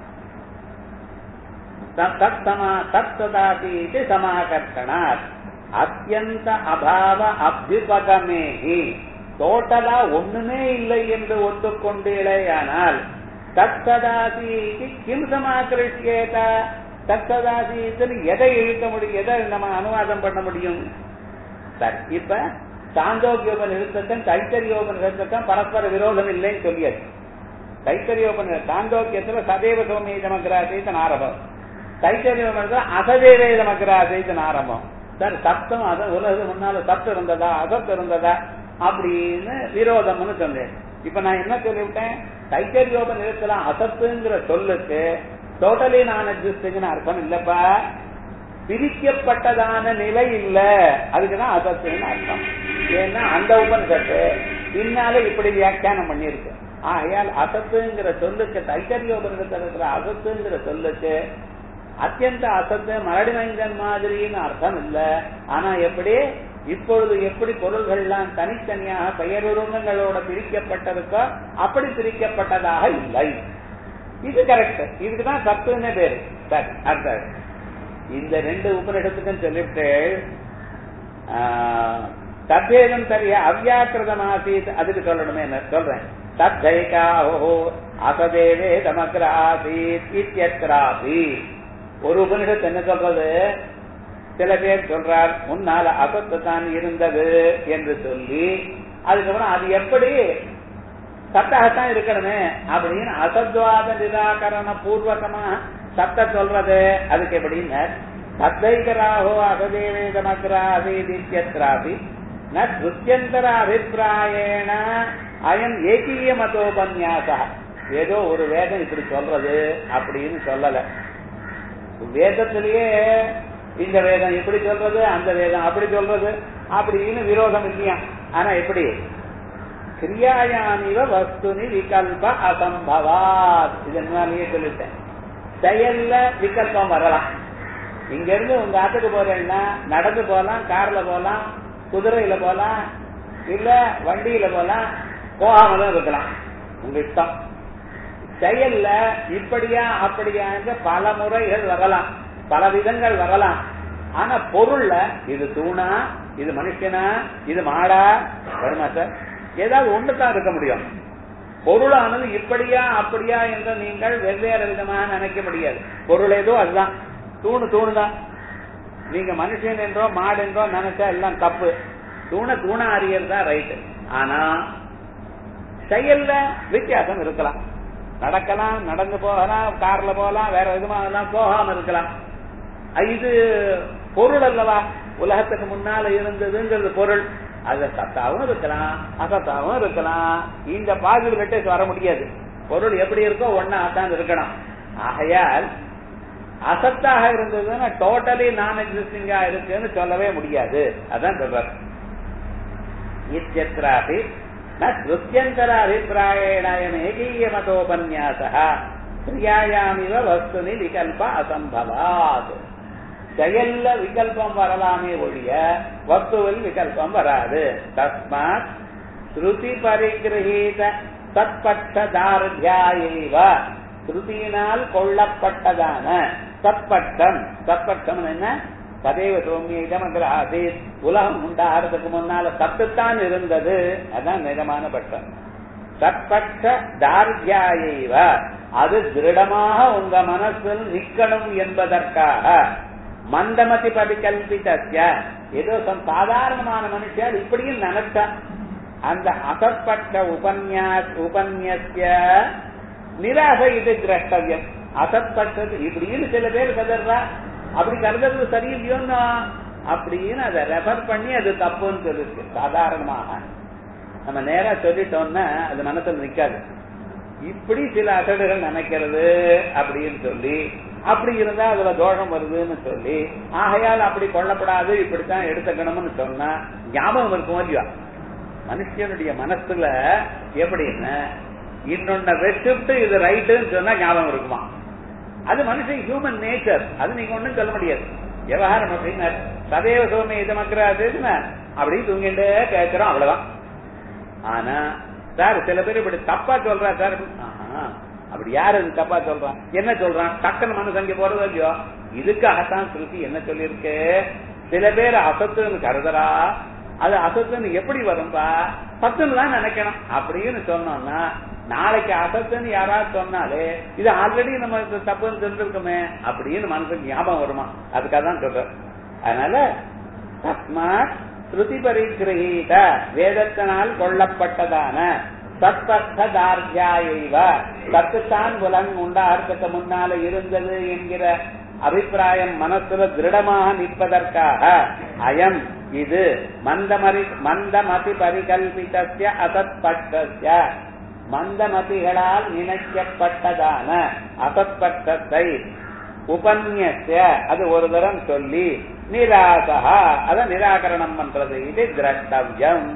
தத்ததாதி சமாகர்ஷனார் அத்தியந்த அபாவ அபியுபகமேகி டோட்டலா ஒண்ணுமே இல்லை என்று ஒத்துக்கொண்டீழையானால் தத்ததாதி கிம் சமாக்கிருஷ்யேத தத்ததாதி எதை இழுக்க முடியும் எதை நம்ம அனுவாதம் பண்ண முடியும் சரி இப்ப சாந்தோக்கியோபன் நிறுத்தத்தன் தைத்தரியோபன் நிறுத்தத்தன் பரஸ்பர விரோதம் இல்லைன்னு சொல்லியாச்சு தைத்தரியோபன் சாந்தோக்கியத்துல சதேவ சோமிய சமக்கிராசைத்தன் ஆரம்பம் தைத்தரியோபன் அசதேவே சமக்கிராசைத்தன் ஆரம்பம் சார் சத்தம் அத உலகம் முன்னால சத்து இருந்ததா அசத்து இருந்ததா அப்படின்னு விரோதம்னு சொன்னேன் இப்ப நான் என்ன சொல்லிவிட்டேன் தைத்தரியோபன் நிறுத்தலாம் அசத்துங்கிற சொல்லுக்கு டோட்டலி நான் எக்ஸிஸ்டிங்னு அர்த்தம் இல்லப்பா பிரிக்கப்பட்டதான நிலை இல்ல அதுக்குதான் அசத்துன்னு அர்த்தம் ஏன்னா அந்த உபனிஷத்து பின்னால இப்படி வியாக்கியானம் பண்ணிருக்கு ஆகையால் அசத்துங்கிற சொல்லுக்கு தைத்தரியோபனிஷத்துல இருக்கிற அசத்துங்கிற சொல்லுக்கு அத்தியந்த அசத்து மரடிமைந்தன் மாதிரின்னு அர்த்தம் இல்ல ஆனா எப்படி இப்பொழுது எப்படி பொருள்கள்லாம் தனித்தனியாக பெயருருவங்களோட பிரிக்கப்பட்டிருக்கோ அப்படி பிரிக்கப்பட்டதாக இல்லை இது கரெக்ட் இதுக்குதான் சத்துன்னு பேரு சரி அடுத்த இந்த ரெண்டு உபநிடத்துக்கும் சொல்லிட்டு தத்வேதம் சரிய அவ்யாக்கிருதம் ஆசீத் அதுக்கு சொல்லணுமே என்ன சொல்றேன் தத்தைகாஹோ அசதேவே தமக்ர ஆசீத் இத்தியத்ராபி ஒரு உபனிஷத்து என்ன சொல்றது சில பேர் சொல்றார் முன்னால அசத்து தான் இருந்தது என்று சொல்லி அதுக்கப்புறம் அது எப்படி சத்தாகத்தான் இருக்கணுமே அப்படின்னு அசத்வாத நிராகரண பூர்வகமா சத்த சொல்றது அதுக்கு எப்படின்னு தத்தைகராகோ அசதேவேதமக்ராசீதித்யத்ராபி ந ஸ்ருத்தியந்தர அபிப்பிராயேண அயம் ஏகீய மதோபன்யாசா ஏதோ ஒரு வேதம் இப்படி சொல்றது அப்படின்னு சொல்லல வேதத்திலேயே இந்த வேதம் இப்படி சொல்றது அந்த வேதம் அப்படி சொல்றது அப்படின்னு விரோதம் இல்லையா ஆனா எப்படி கிரியாயானிவ வஸ்துனி விகல்ப அசம்பவாத் இது என்னாலேயே சொல்லிட்டேன் செயல்ல விகல்பம் வரலாம் இங்க இருந்து உங்க ஆத்துக்கு போறேன்னா நடந்து போலாம் கார்ல போலாம் குதிரையில போலாம் இல்ல வண்டியில போலாம் போகாமலும் இருக்கலாம் உங்க இஷ்டம் செயல்ல இப்படியா அப்படியா என்று பல முறைகள் வரலாம் பல விதங்கள் வரலாம் ஆனா பொருள்ல இது தூணா இது மனுஷனா இது மாடா வருமா சார் ஏதாவது ஒண்ணுதான் இருக்க முடியும் பொருளானது இப்படியா அப்படியா என்று நீங்கள் வெவ்வேறு விதமாக நினைக்க முடியாது பொருள் ஏதோ அதுதான் தூணு தூணு தான் நீங்க மனுஷன் என்றோ மாடு என்றோ நினைச்சா எல்லாம் தப்பு தூண தூண அறியறது தான் ரைட்டு ஆனா செயல்ல வித்தியாசம் இருக்கலாம் நடக்கலாம் நடந்து போகலாம் கார்ல போகலாம் வேற விதமாக போகாம இருக்கலாம் இது பொருள் அல்லவா உலகத்துக்கு முன்னால இருந்ததுங்கிறது பொருள் அது சத்தாவும் இருக்கலாம் அசத்தாவும் இருக்கலாம் இந்த பாதில் விட்டு வர முடியாது பொருள் எப்படி இருக்கோ ஒன்னா தான் இருக்கணும் ஆகையால் அசத்தாக இருந்ததுன்னா டோட்டலி நான் எக்ஸிஸ்டிங்கா இருக்குன்னு சொல்லவே முடியாது அதான் சொல்றார் இத்தியத்ராபி நுத்தியந்தர அபிப்பிராயணயம் ஏகீய மதோபன்யாச கிரியாயாமிவ வஸ்துனி விகல்ப அசம்பவாத் செயல்ல விகல்பம் வரலாமே ஒழிய வஸ்துவில் விகல்பம் வராது தஸ்மாத் ஸ்ருதி பரிகிரகீத சத்பட்சதார்த்தியாயைவ ஸ்ருதியினால் கொள்ளப்பட்டதான சத்பட்சம் சத்பட்சம் என்ன சதைவ சோமிய இடமங்கிற ஆசீத் உலகம் உண்டாகிறதுக்கு முன்னால சத்துத்தான் இருந்தது அதான் நிஜமான பட்சம் சத்பட்ச தார்த்தியாயைவ அது திருடமாக உங்க மனசில் நிக்கணும் என்பதற்காக மந்தமதி பரிகல்பித்த ஏதோ சாதாரணமான மனுஷர் இப்படியும் நினைச்சா அந்த அசற்பட்ட உபன்யாஸ் உபன்யசிய நிராசை இது திரஷ்டவியம் அசற்பட்டது இப்படின்னு சில பேர் கதறா அப்படி கருதுறது சரியில்லையோன்னா அப்படின்னு அதை ரெஃபர் பண்ணி அது தப்புன்னு சொல்லிருக்கு சாதாரணமாக நம்ம நேரா சொல்லிட்டோம்னா அது மனசுல நிக்காது இப்படி சில அசடுகள் நினைக்கிறது அப்படின்னு சொல்லி அப்படி இருந்தா அதுல தோஷம் வருதுன்னு சொல்லி ஆகையால் அப்படி கொல்லப்படாது இப்படித்தான் எடுத்துக்கணும்னு சொன்னா ஞாபகம் இருக்கும் இல்லையா மனுஷனுடைய மனசுல எப்படின்னு இன்னொன்ன வச்சுட்டு இது ரைட்டுன்னு சொன்னா ஞாபகம் இருக்குமா அது மனுஷன் ஹியூமன் நேச்சர் அது நீங்க ஒண்ணும் சொல்ல முடியாது விவகாரம் அப்படின்னா சதேவ சோமே இது மக்களாதுன்னா அப்படி தூங்கிட்டே கேட்கிறோம் அவ்வளவுதான் ஆனா சார் சில பேர் இப்படி தப்பா சொல்றா சார் அப்படி யாரு இது தப்பா சொல்றான் என்ன சொல்றான் டக்குன்னு மனசு அங்க போறது இல்லையோ இதுக்காகத்தான் ஸ்ருதி என்ன சொல்லியிருக்கு சில பேர் அசத்துன்னு கருதரா அது அசத்துன்னு எப்படி வரும்பா சத்துன்னு தான் நினைக்கணும் அப்படின்னு சொன்னோம்னா நாளைக்கு அசத்துன்னு யாராவது சொன்னாலே இது ஆல்ரெடி நம்ம தப்புன்னு தெரிஞ்சிருக்கோமே அப்படின்னு மனசுக்கு ஞாபகம் வருமா அதுக்காக தான் சொல்றேன் அதனால தஸ்மாத் ஸ்ருதி பரிகிரகீத வேதத்தினால் கொள்ளப்பட்டதான சத்பர்த்ததார்த்தியாயைவ சத்துத்தான் புலன் உண்டாகிறதுக்கு முன்னால இருந்தது என்கிற அபிப்பிராயம் மனசுல திருடமாக நிற்பதற்காக அயம் இது மந்தமரி மந்தமதி பரிகல்பித்த அசத்பட்ச மந்தமதிகளால் நினைக்கப்பட்டதான அசத்பட்சத்தை உபன்யசிய அது ஒரு தரம் சொல்லி நிராசகா அதை நிராகரணம் பண்றது இது திரஷ்டவியம்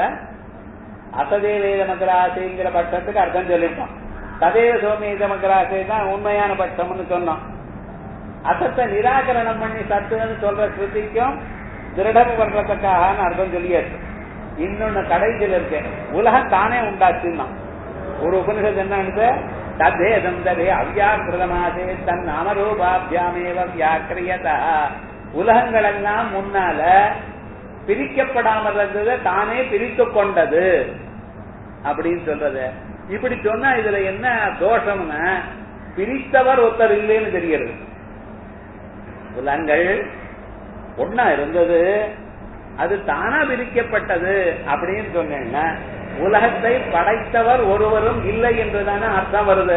அசதேவேத மகராசைங்கிற பட்சத்துக்கு அர்த்தம் சொல்லிட்டோம் சதேவ சோமேத மகராசை தான் உண்மையான பட்சம்னு சொன்னோம் அசத்தை நிராகரணம் பண்ணி சத்துன்னு சொல்ற ஸ்ருதிக்கும் திருடம் பண்றதுக்காக அர்த்தம் சொல்லியாச்சு இன்னொன்னு கடைசியில் இருக்கு உலகம் தானே உண்டாச்சுன்னா ஒரு உபனிஷத்து என்ன தத்தேதம் ததே அவ்யாக்கிருதமாசே தன் நாமரூபாபியாமேவ வியாக்கிரியதா உலகங்கள் எல்லாம் முன்னால பிரிக்கப்படாமல் இருந்தது தானே பிரித்து கொண்டது அப்படின்னு சொல்றது இப்படி சொன்னா இதுல என்ன தோஷம்னா பிரித்தவர் ஒருத்தர் இல்லைன்னு தெரிகிறது புலன்கள் ஒன்னா இருந்தது அது தானா பிரிக்கப்பட்டது அப்படின்னு சொன்னேன்னா உலகத்தை படைத்தவர் ஒருவரும் இல்லை என்றுதானே அர்த்தம் வருது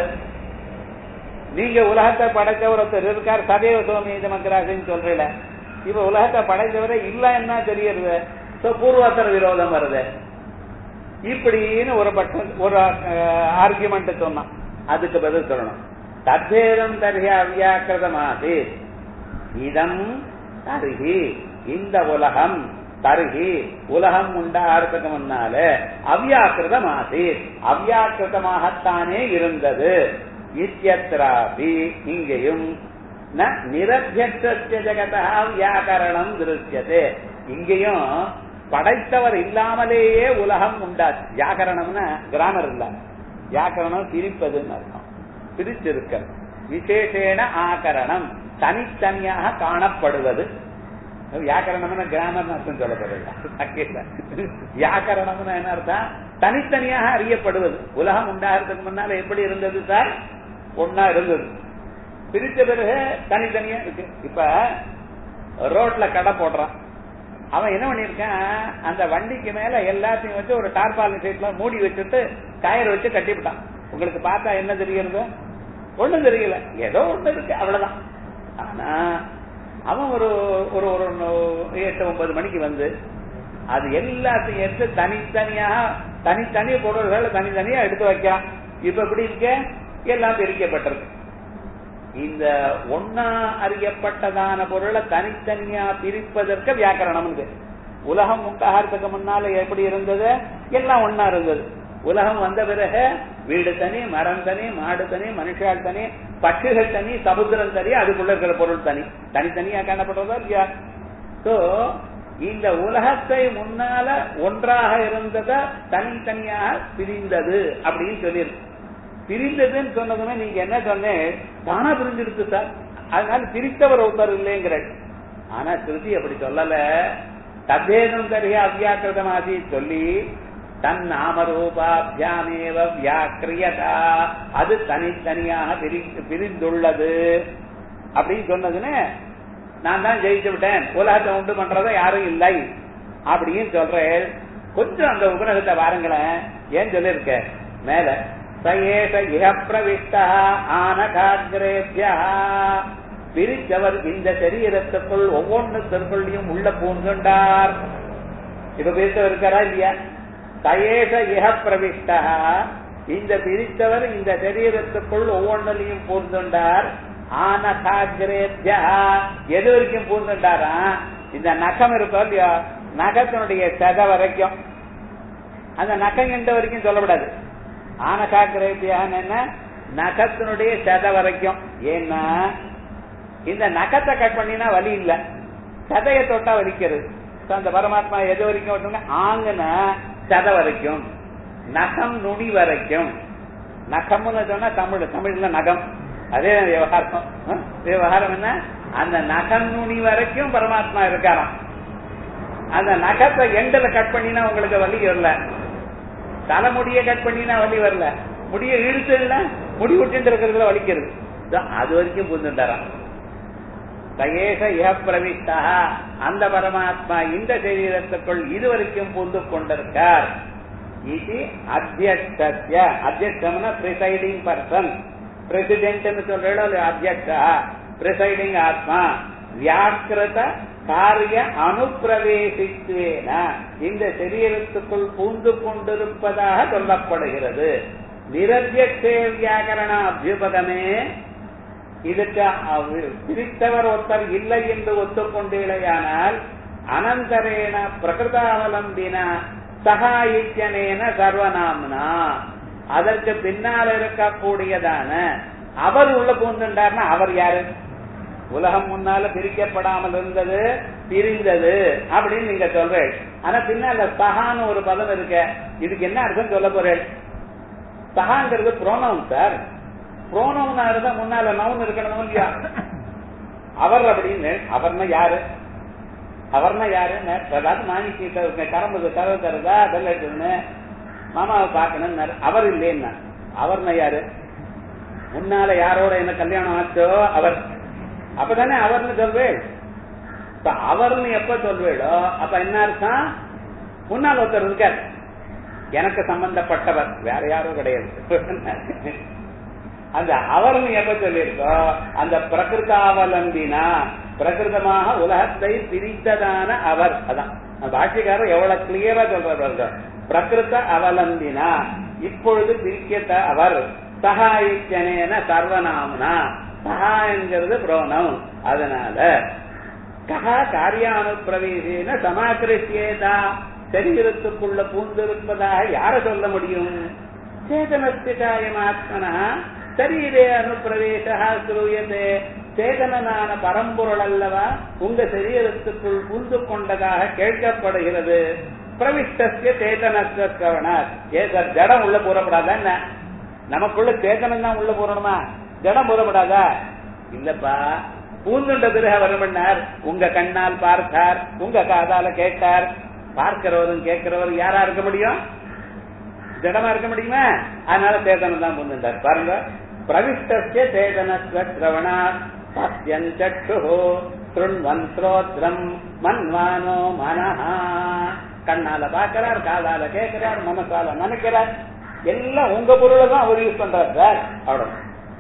நீங்க உலகத்தை படைத்தவர் ஒருத்தர் இருக்கார் சதேவ சோமி நமக்கராசின்னு சொல்றீல இப்ப உலகத்தை படைத்தவரை இல்லைன்னா தெரியறது பூர்வாத்தர விரோதம் வருது இப்படின்னு ஒரு பட்டம் ஒரு ஆர்குமெண்ட் சொன்னான் அதுக்கு பதில் சொல்லணும் தத்வேதம் தருக அவ்யாக்கிரதமாது இதம் தருகி இந்த உலகம் தருகி உலகம் உண்டாகிறதுக்கு முன்னால அவ்யாக்கிருதமாசி அவ்யாக்கிருதமாகத்தானே இருந்தது இத்தியத்ராபி இங்கேயும் நிரத்திய ஜெகதா வியாக்கரணம் திருஷ்யதே இங்கேயும் படைத்தவர் இல்லாமலேயே உலகம் உண்டாச்சு வியாக்கரணம்னா கிராமர் இல்ல வியாக்கரணம் பிரிப்பதுன்னு அர்த்தம் பிரிச்சிருக்க விசேஷேன ஆகரணம் தனித்தனியாக காணப்படுவது வியாக்கரணம்னு கிராமர் அர்த்தம் சொல்லப்படுது வியாக்கரணம்னு என்ன அர்த்தம் தனித்தனியாக அறியப்படுவது உலகம் உண்டாகிறதுக்கு முன்னால எப்படி இருந்தது சார் ஒன்னா இருந்தது பிரிச்ச பிறகு தனித்தனியா இருக்கு இப்ப ரோட்ல கடை போடுறான் அவன் என்ன பண்ணிருக்கான் அந்த வண்டிக்கு மேல எல்லாத்தையும் வச்சு ஒரு டார்பாலின் சைட்ல மூடி வச்சுட்டு டயர் வச்சு கட்டிவிட்டான் உங்களுக்கு பார்த்தா என்ன தெரியுது ஒண்ணும் தெரியல ஏதோ ஒண்ணு இருக்கு அவ்வளவுதான் ஆனா அவன் ஒரு ஒரு ஒரு எட்டு ஒன்பது மணிக்கு வந்து அது எல்லாத்தையும் எடுத்து தனித்தனியாக தனித்தனி பொருள்கள் தனித்தனியா எடுத்து வைக்கிறான் இப்ப எப்படி இருக்க எல்லாம் பிரிக்கப்பட்டிருக்கு இந்த ஒன்னா அறியப்பட்டதான பொருளை தனித்தனியா பிரிப்பதற்கு வியாக்கரணம் உலகம் உண்டாகிறதுக்கு முன்னால எப்படி இருந்தது எல்லாம் ஒன்னா இருந்தது உலகம் வந்த பிறகு வீடு தனி மரம் தனி மாடு தனி மனுஷால் தனி பட்சிகள் தனி சமுத்திரம் தனி அதுக்குள்ள இருக்கிற பொருள் தனி தனித்தனியா காணப்படுறதா இல்லையா சோ இந்த உலகத்தை முன்னால ஒன்றாக இருந்தத தனித்தனியாக பிரிந்தது அப்படின்னு சொல்லியிருக்கு பிரிந்ததுன்னு சொன்னதுமே நீங்க என்ன சொன்னேன் தானா பிரிஞ்சிருக்கு சார் அதனால பிரித்தவர் ஒருத்தர் இல்லைங்கிற ஆனா திருதி அப்படி சொல்லல தத்தேதம் கரிய அவ்யாக்கிருதமாதி சொல்லி தன் நாமரூபாபியாமேவ வியாக்கிரியதா அது தனித்தனியாக பிரிந்துள்ளது அப்படின்னு சொன்னதுன்னு நான் தான் ஜெயிச்சு விட்டேன் உலகத்தை உண்டு பண்றத யாரும் இல்லை அப்படின்னு சொல்றேன் கொஞ்சம் அந்த உபநகத்தை பாருங்களேன் ஏன் சொல்லிருக்க மேல சயேஷ இக பிரவிஷ்டா ஆனகாகிரேபியா பிரித்தவர் இந்த சரீரத்துக்குள் ஒவ்வொன்றுத்திற்குள்ளையும் உள்ள பூந்துண்டார் இப்ப பிரித்தவர் இருக்காரா இல்லையா சயேஷ இக பிரவிஷ்டா இந்த பிரித்தவர் இந்த சரீரத்துக்குள் ஒவ்வொன்றிலையும் பூந்துண்டார் ஆனகாகிரேபியா எது வரைக்கும் பூந்துண்டாரா இந்த நகம் இருக்கும் இல்லையா நகத்தினுடைய சத வரைக்கும் அந்த நகம் எந்த வரைக்கும் சொல்லப்படாது ஆனகாகிரேபியான்னு என்ன நகத்தினுடைய சத வரைக்கும் ஏன்னா இந்த நகத்தை கட் பண்ணினா வலி இல்ல சதைய தொட்டா வலிக்கிறது அந்த பரமாத்மா எது வரைக்கும் ஆங்குன சத வரைக்கும் நகம் நுனி வரைக்கும் நகம்னு சொன்னா தமிழ் தமிழ்ல நகம் அதே விவகாரம் விவகாரம் என்ன அந்த நகம் நுனி வரைக்கும் பரமாத்மா இருக்காராம் அந்த நகத்தை எண்டல கட் பண்ணினா உங்களுக்கு வலி வரல தலைமுடிய கட் பண்ணினா வலி வரல முடிய இழுத்துல முடி விட்டு இருக்கிறதுல வலிக்கிறது அது வரைக்கும் புரிந்துட்டாராம் கயேஷ இக பிரவிஷ்டா அந்த பரமாத்மா இந்த சரீரத்துக்குள் இதுவரைக்கும் பூந்து கொண்டிருக்கார் இது அத்தியட்ச அத்தியட்சம்னா பிரிசைடிங் பர்சன் பிரசிடென்ட் சொல்றோம் அத்தியட்சா பிரிசைடிங் ஆத்மா வியாக்கிரத காரிய அனுப்பிரவேசித்துவேன இந்த சரீரத்துக்குள் பூந்து கொண்டிருப்பதாக சொல்லப்படுகிறது நிரத்தியக்ஷே வியாக்கரண அபியுபகமே இதுக்கு பிரித்தவர் ஒருத்தர் இல்லை என்று ஒத்துக்கொண்டீழையானால் அனந்தரேன பிரகிருதாவலம்பின சகாயித்யனேன சர்வநாம்னா அதற்கு பின்னால் இருக்கக்கூடியதான அவர் உள்ள பூந்துட்டார்னா அவர் யாரு உலகம் முன்னால பிரிக்கப்படாமல் இருந்தது பிரிந்தது அப்படின்னு நீங்க சொல்றேன் ஆனா பின்னால சகான்னு ஒரு பதம் இருக்க இதுக்கு என்ன அர்த்தம் சொல்ல போறேன் சகாங்கிறது புரோனவுன் சார் புரோனவுனா இருந்தா முன்னால நவுன் இருக்கணும் இல்லையா அவர் அப்படின்னு அவர்னா யாரு அவர்னா யாருன்னு ஏதாவது மாணிக்கிட்ட கரம்புக்கு கதவு தருதா வெள்ளட்டுன்னு மாமாவை பார்க்கணும் அவர் இல்லைன்னா அவர்னா யாரு முன்னால யாரோட என்ன கல்யாணம் ஆச்சோ அவர் அப்பதானே அவர்னு சொல்வேள் இப்ப அவர்னு எப்ப சொல்வேடோ அப்ப என்ன அர்த்தம் முன்னால் ஒருத்தர் இருக்கார் எனக்கு சம்பந்தப்பட்டவர் வேற யாரும் கிடையாது அந்த அவர்னு எப்ப சொல்லியிருக்கோ அந்த பிரகிருதாவலம்பினா பிரகிருதமாக உலகத்தை பிரித்ததான அவர் அதான் பாஷ்யக்காரர் எவ்வளவு கிளியரா சொல்றாரு பிரகிருத அவலம்பினா இப்பொழுது பிரிக்கத்த அவர் சகாயிச்சனேன சர்வநாமனா சகா என்கிறது புரோணம் அதனால கஹா காரியானுப்பிரவேசேன சமாக்கிருஷ்யேதா சரீரத்துக்குள்ள பூந்திருப்பதாக யார சொல்ல முடியும் சேதனஸ்திகாயமாத்மனா சரீரே அனுப்பிரவேசா சுரூயதே சேதனனான பரம்பொருள் அல்லவா உங்க சரீரத்துக்குள் புந்து கொண்டதாக கேட்கப்படுகிறது பிரவிஷ்டசிய சேதனத்துவ கவனார் ஏதர் ஜடம் உள்ள கூறப்படாதா என்ன நமக்குள்ள சேதனம் தான் உள்ள போறணுமா ஜடம் போறப்படாதா இல்லப்பா பூந்துண்ட பிறகு அவர் பண்ணார் உங்க கண்ணால் பார்த்தார் உங்க காதால கேட்டார் பார்க்கிறவரும் கேட்கிறவரும் யாரா இருக்க முடியும் ஜடமா இருக்க முடியுமா அதனால சேதனம் தான் பூந்துட்டார் பாருங்க பிரவிஷ்டசிய சேதனஸ்வத்ரவணா பசியன் சட்டு திருண்வன் ஸ்ரோத்ரம் மன்வானோ மனஹா கண்ணால பாக்கிறார் காதால கேட்கிறார் மனசால நினைக்கிறார் எல்லாம் உங்க பொருளை தான் அவர் யூஸ் பண்றார் சார் அவ்வளவு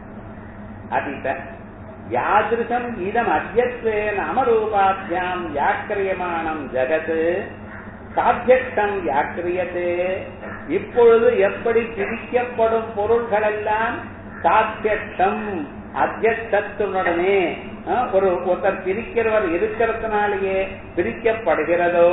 அதீத யாதிருஷம் இதம் அத்தியத்வேன அமரூபாத்தியாம் வியாக்கிரியமானம் ஜகத் சாத்தியக்ஷம் வியாக்கிரியதே இப்பொழுது எப்படி பிரிக்கப்படும் பொருள்கள் எல்லாம் சாத்தியக்ஷம் அத்தியத்துடனே ஒரு ஒருத்தர் பிரிக்கிறவர் இருக்கிறதுனாலேயே பிரிக்கப்படுகிறதோ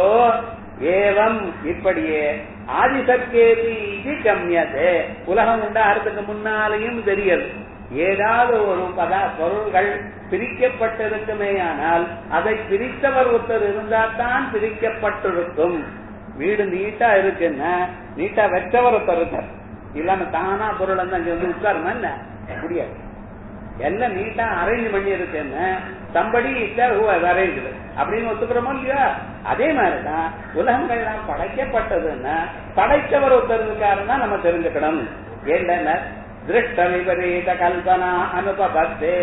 ஏவம் இப்படியே ஆதிசக்கேபி இது கம்யதே உலகம் உண்டாகிறதுக்கு முன்னாலேயும் தெரியாது ஏதாவது ஒரு பத பொருள்கள் பிரிக்கப்பட்டிருக்குமே ஆனால் அதை பிரித்தவர் ஒருத்தர் இருந்தால் தான் பிரிக்கப்பட்டிருக்கும் வீடு நீட்டா இருக்குன்னா நீட்டா வச்சவர் ஒருத்தர் இருக்கார் இல்லாம தானா பொருள் வந்து அங்க வந்து உட்காருமா என்ன முடியாது எல்லாம் நீட்டா அரேஞ்ச் பண்ணி இருக்குன்னு சம்படி அரேஞ்ச் அப்படின்னு ஒத்துக்கிறோமோ இல்லையா அதே மாதிரிதான் உலகங்கள்லாம் படைக்கப்பட்டதுன்னா படைத்தவர் ஒருத்தர் இருக்காருன்னா நம்ம தெரிஞ்சுக்கணும் ஏன்னா திருஷ்ட விபரீத கல்பனா அனுபவத்தே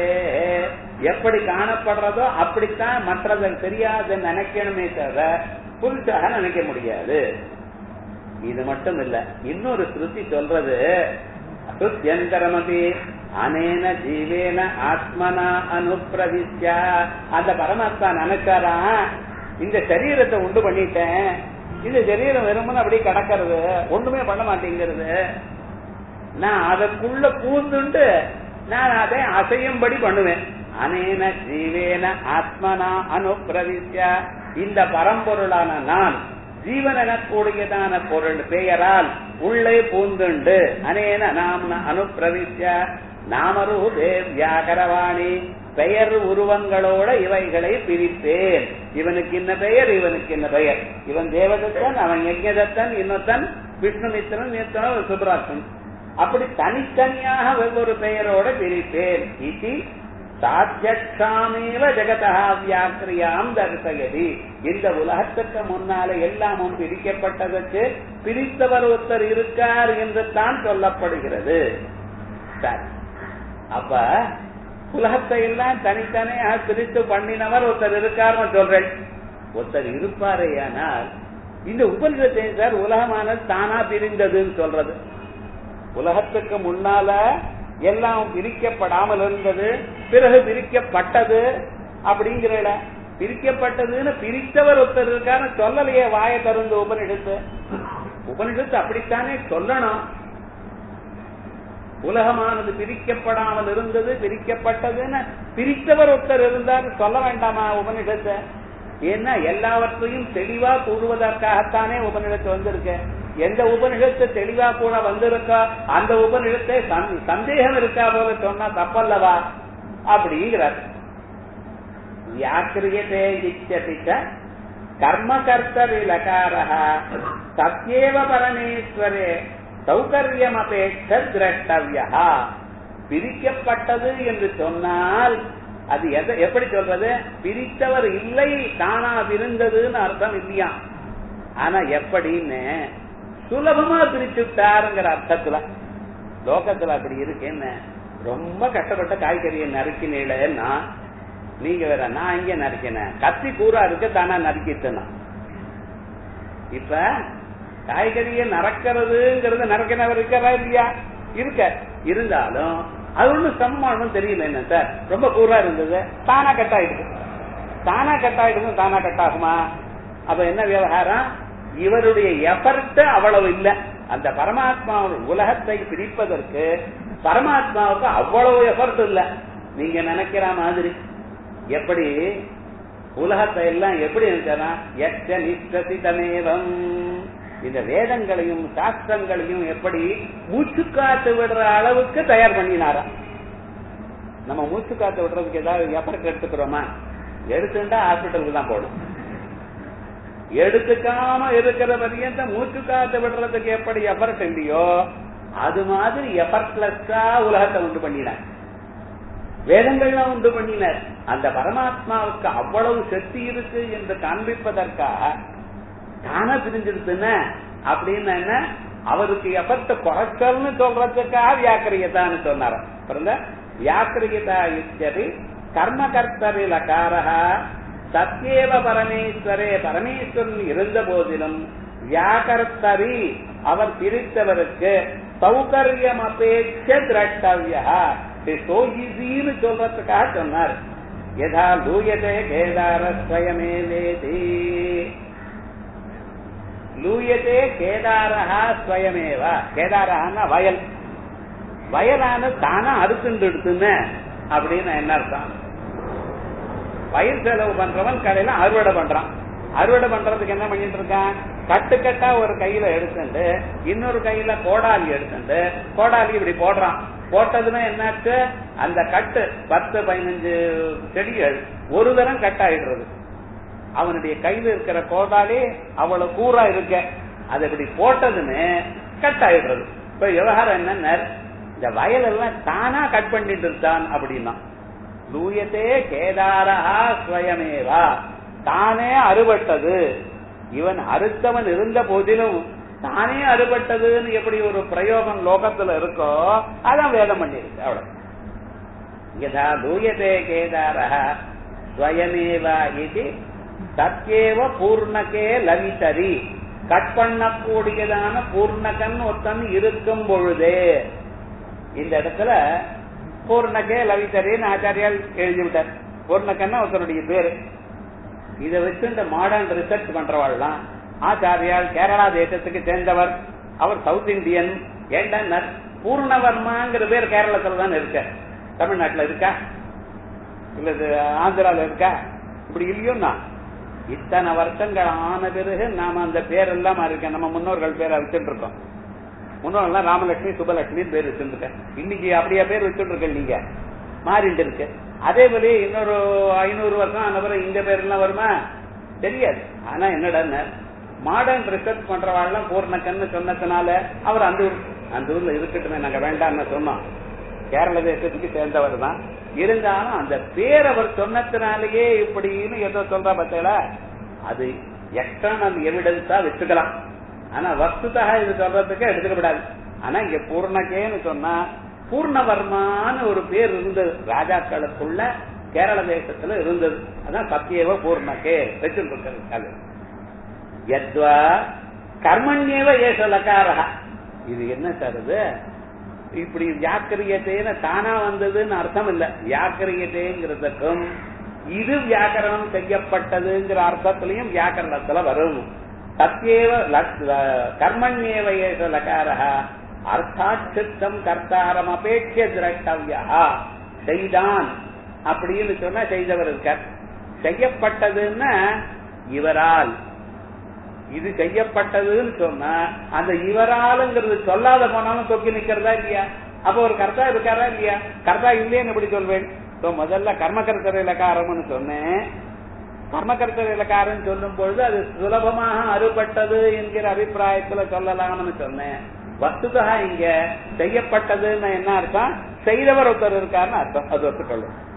எப்படி காணப்படுறதோ அப்படித்தான் மற்றதை தெரியாதுன்னு நினைக்கணுமே தவிர புதுசாக நினைக்க முடியாது இது மட்டும் இல்ல இன்னொரு ஸ்ருதி சொல்றது சுத்தியந்தரமபி அனேன ஜீவேன ஆத்மனா அனுப்பிரவித்யா அந்த பரமாத்மா நினைச்சாரா இந்த சரீரத்தை உண்டு பண்ணிட்டேன் இந்த சரீரம் வெறுமனு அப்படியே கிடக்கிறது ஒண்ணுமே பண்ண மாட்டேங்கிறது நான் அதற்குள்ள பூந்துண்டு நான் அதை அசையும்படி பண்ணுவேன் அனேன ஜீவேன ஆத்மனா அனுப்பிரவித்யா இந்த பரம்பொருளான நான் ஜீவன் எனக்கூடியதான பொருள் பெயரால் உள்ளே பூந்துண்டு அனேன நாம் அனுப்பிரவித்யா நாமரூபே வியாகரவாணி பெயர் உருவங்களோட இவைகளை பிரிப்பேன் இவனுக்கு இன்ன பெயர் இவனுக்கு இன்ன பெயர் இவன் தேவதத்தன் அவன் யஜ்யதத்தன் இன்னொத்தன் விஷ்ணுமித்திரன் இன்னொத்தன் சுப்ராசன் அப்படி தனித்தனியாக ஒவ்வொரு பெயரோட பிரிப்பேன் இது சாத்தியக்ஷாமேவ ஜெகதா வியாக்கிரியாம் தரிசயதி இந்த உலகத்துக்கு முன்னால எல்லாமும் பிரிக்கப்பட்டதற்கு பிரித்தவர் ஒருத்தர் இருக்கார் என்று தான் சொல்லப்படுகிறது சரி அப்ப உலகத்தை எல்லாம் தனித்தனியாக பிரித்து பண்ணினவர் ஒருத்தர் இருக்கார்னு சொல்றேன் ஒருத்தர் இருப்பாரேயானால் இந்த உபநிடத்தை சார் உலகமானது தானா பிரிந்ததுன்னு சொல்றது உலகத்துக்கு முன்னால எல்லாம் பிரிக்கப்படாமல் இருந்தது பிறகு பிரிக்கப்பட்டது அப்படிங்கிற பிரிக்கப்பட்டதுன்னு பிரித்தவர் ஒருத்தர் இருக்கான்னு சொல்லலையே வாய தருந்து உபனிடத்து உபனிடத்து அப்படித்தானே சொல்லணும் உலகமானது பிரிக்கப்படாமல் இருந்தது பிரிக்கப்பட்டதுன்னு பிரித்தவர் ஒருத்தர் இருந்தார் சொல்ல வேண்டாமா உபனிடத்தை ஏன்னா எல்லாவற்றையும் தெளிவா கூறுவதற்காகத்தானே உபனிடத்து வந்திருக்க எந்த உபனிஷத்து தெளிவா கூட வந்திருக்கா அந்த உபனிஷத்தை சந்தேகம் இருக்கா போல சொன்னா தப்பல்லவா அப்படிங்கிறார் வியாக்கிரியதே இச்சபிச்ச கர்மகர்த்தரி லகாரः சத்யேவ பரமேஸ்வரே சௌகரியம் அபேட்ச திரஷ்டவியா பிரிக்கப்பட்டது என்று சொன்னால் அது எதை எப்படி சொல்றது பிரித்தவர் இல்லை தானா விருந்ததுன்னு அர்த்தம் இல்லையா ஆனா எப்படின்னு சுலபமா பிரிச்சுட்டாருங்கிற அர்த்தத்துல லோகத்துல அப்படி இருக்கேன்னு ரொம்ப கஷ்டப்பட்ட காய்கறியை நறுக்கினீங்கன்னா நீங்க வேற நான் இங்க நறுக்கினேன் கத்தி கூறா இருக்க தானா நறுக்கிட்டுனா இப்ப காய்கறியை நறக்கிறதுங்கிறது நறக்கினவர் இருக்கிறா இல்லையா இருக்க இருந்தாலும் அது ஒண்ணும் சம்மானம் தெரியல என்ன சார் ரொம்ப கூறா இருந்தது தானா கட் ஆயிடுது தானா கட் ஆயிடுது தானா கட் ஆகுமா அப்ப என்ன விவகாரம் இவருடைய எஃபர்ட் அவ்வளவு இல்ல அந்த பரமாத்மா உலகத்தை பிரிப்பதற்கு பரமாத்மாவுக்கு அவ்வளவு எஃபர்ட் இல்ல நீங்க நினைக்கிற மாதிரி எப்படி உலகத்தை எல்லாம் எப்படி நினைச்சா எச்ச நிஷ்டசிதமேவம் இந்த வேதங்களையும் சாஸ்திரங்களையும் எப்படி மூச்சு காத்து விடுற அளவுக்கு தயார் பண்ணினாரா நம்ம மூச்சு காத்து விடுறதுக்கு ஏதாவது எஃபர்ட் எடுத்துக்கிறோமா எடுத்துட்டா ஹாஸ்பிட்டலுக்கு தான் போடும் எடுத்துக்காம இருக்கிற பரியந்த மூச்சு காத்து விடுறதுக்கு எப்படி எஃபர்ட் இல்லையோ அது மாதிரி எஃபர்ட்லெஸ்ஸா உலகத்தை உண்டு பண்ணினார் வேதங்கள்லாம் உண்டு பண்ணினார் அந்த பரமாத்மாவுக்கு அவ்வளவு சக்தி இருக்கு என்று காண்பிப்பதற்காக தானே பிரிஞ்சிருச்சுன்னு அப்படின்னு என்ன அவருக்கு எஃபர்ட் குறைச்சல்னு சொல்றதுக்காக வியாக்கிரியதான்னு சொன்னார் வியாக்கிரியதா இச்சரி கர்மகர்த்தரி லகாரா சத்யேவ பரமேஸ்வரே பரமேஸ்வரன் இருந்த போதிலும் வியாகர்த்தரி அவர் பிரித்தவருக்கு சௌகரியம் அபேட்ச திரட்டவியா சோகிசின்னு சொல்றதுக்காக சொன்னார் யதா லூயதே கேதார ஸ்வயமே வேதி லூயதே கேதாரஹா ஸ்வயமேவா கேதாரஹான்னா வயல் வயலான தானா அறுத்துண்டு எடுத்துன்னு அப்படின்னு என்ன அர்த்தம் பயிர் செலவு பண்றவன் கடையில அறுவடை பண்றான் அறுவடை பண்றதுக்கு என்ன பண்ணிட்டு இருக்கான் கட்டு கட்டா ஒரு கையில எடுத்துட்டு இன்னொரு கையில கோடாலி எடுத்துட்டு கோடாலி இப்படி போடுறான் போட்டதுமே என்னாச்சு அந்த கட்டு பத்து பதினஞ்சு செடிகள் ஒரு தரம் கட் ஆயிடுறது அவனுடைய கையில இருக்கிற கோடாலி அவ்வளவு கூறா இருக்க அது இப்படி போட்டதுமே கட் ஆயிடுறது இப்ப விவகாரம் என்னன்னா இந்த வயல் எல்லாம் தானா கட் பண்ணிட்டு இருக்கான் அப்படின்னா லூயத்தே கேதாரஹா ஸ்வயமேவா தானே அறுபட்டது இவன் அறுத்தவன் இருந்த போதிலும் தானே அறுபட்டதுன்னு எப்படி ஒரு பிரயோகம் லோகத்துல இருக்கோ அதான் வேதம் பண்ணிருக்கு அவ்வளவு யதா லூயதே கேதாரஹ ஸ்வயமேவா இது சத்யேவ பூர்ணகே லவிதரி கட் பண்ணக்கூடியதான பூர்ணகன் ஒருத்தன் இருக்கும் பொழுதே இந்த இடத்துல பூர்ணகே லவிதரின்னு ஆச்சாரியால் எழுதிவிட்டார் பூர்ணகன்னா ஒருத்தருடைய பேரு இதை வச்சு இந்த மாடர்ன் ரிசர்ச் பண்றவாள்லாம் ஆச்சாரியால் கேரளா தேசத்துக்கு சேர்ந்தவர் அவர் சவுத் இந்தியன் ஏண்டா பூர்ணவர்மாங்கிற பேர் கேரளத்துல தான் இருக்க தமிழ்நாட்டுல இருக்கா இல்ல இது ஆந்திரால இருக்கா இப்படி இல்லையோன்னா இத்தனை வருஷங்கள் ஆன பிறகு நாம அந்த பேரெல்லாம் இருக்க நம்ம முன்னோர்கள் பேரை வச்சுட்டு இருக்கோம் முன்னோர்கள் ராமலட்சுமி சுபலட்சுமி பேர் வச்சுருக்க இன்னைக்கு அப்படியா பேர் வச்சுட்டு இருக்க நீங்க மாறிட்டு இருக்கு அதே போல இன்னொரு ஐநூறு வருஷம் ஆனவரை இந்த பேர் எல்லாம் வருமா தெரியாது ஆனா என்னடா மாடர்ன் ரிசர்ச் பண்றவாள்லாம் பூர்ணக்கன்னு சொன்னதுனால அவர் அந்த ஊர் அந்த ஊர்ல இருக்கட்டுமே நாங்க வேண்டாம்னு சொன்னோம் கேரள தேசத்துக்கு சேர்ந்தவர் தான் இருந்தாலும் அந்த பேர் அவர் சொன்னதுனாலேயே இப்படின்னு ஏதோ சொல்றா பார்த்தீங்களா அது எக்ஸ்டர்னல் எவிடன்ஸா வச்சுக்கலாம் ஆனா வஸ்துதாக இது சொல்றதுக்கு எடுத்துக்கப்படாது ஆனா இங்க பூர்ணகேன்னு சொன்னா பூர்ணவர்மான்னு ஒரு பேர் இருந்தது ராஜாக்களுக்குள்ள கேரள தேசத்துல இருந்தது அதான் சத்தியவ பூர்ணகே வச்சிருக்கிறது அது யத்வா கர்மண்யேவ ஏச லகாரா இது என்ன சார் இது இப்படி வியாக்கரியத்தேன்னு தானா வந்ததுன்னு அர்த்தம் இல்ல வியாக்கரியத்தேங்கிறதுக்கும் இது வியாக்கரணம் செய்யப்பட்டதுங்கிற அர்த்தத்திலையும் வியாக்கரணத்துல வரும் சத்தியேவ கர்மண்யேவ ஏச லகாரா அர்த்தாட்சித்தம் கர்த்தாரம் அபேட்சிய திரட்டவியா செய்தான் அப்படின்னு சொன்னா செய்தவர் இருக்கார் செய்யப்பட்டதுன்னா இவரால் இது செய்யப்பட்டதுன்னு சொன்னா அந்த இவராலுங்கிறது சொல்லாத போனாலும் தொக்கி நிக்கிறதா இல்லையா அப்ப ஒரு கர்த்தா இருக்காரா இல்லையா கர்த்தா இல்லையன்னு எப்படி சொல்வேன் முதல்ல கர்மகர்த்தர் இலக்காரம்னு சொன்னேன் கர்மகர்த்தர் இலக்காரம் சொல்லும் பொழுது அது சுலபமாக அறுபட்டது என்கிற அபிப்பிராயத்துல சொல்லலாம்னு சொன்னேன் வஸ்துதா இங்க செய்யப்பட்டதுன்னு என்ன அர்த்தம் செய்தவர் ஒருத்தர் இருக்காருன்னு அர்த்தம் அது ஒத்துக்கொள்ளும்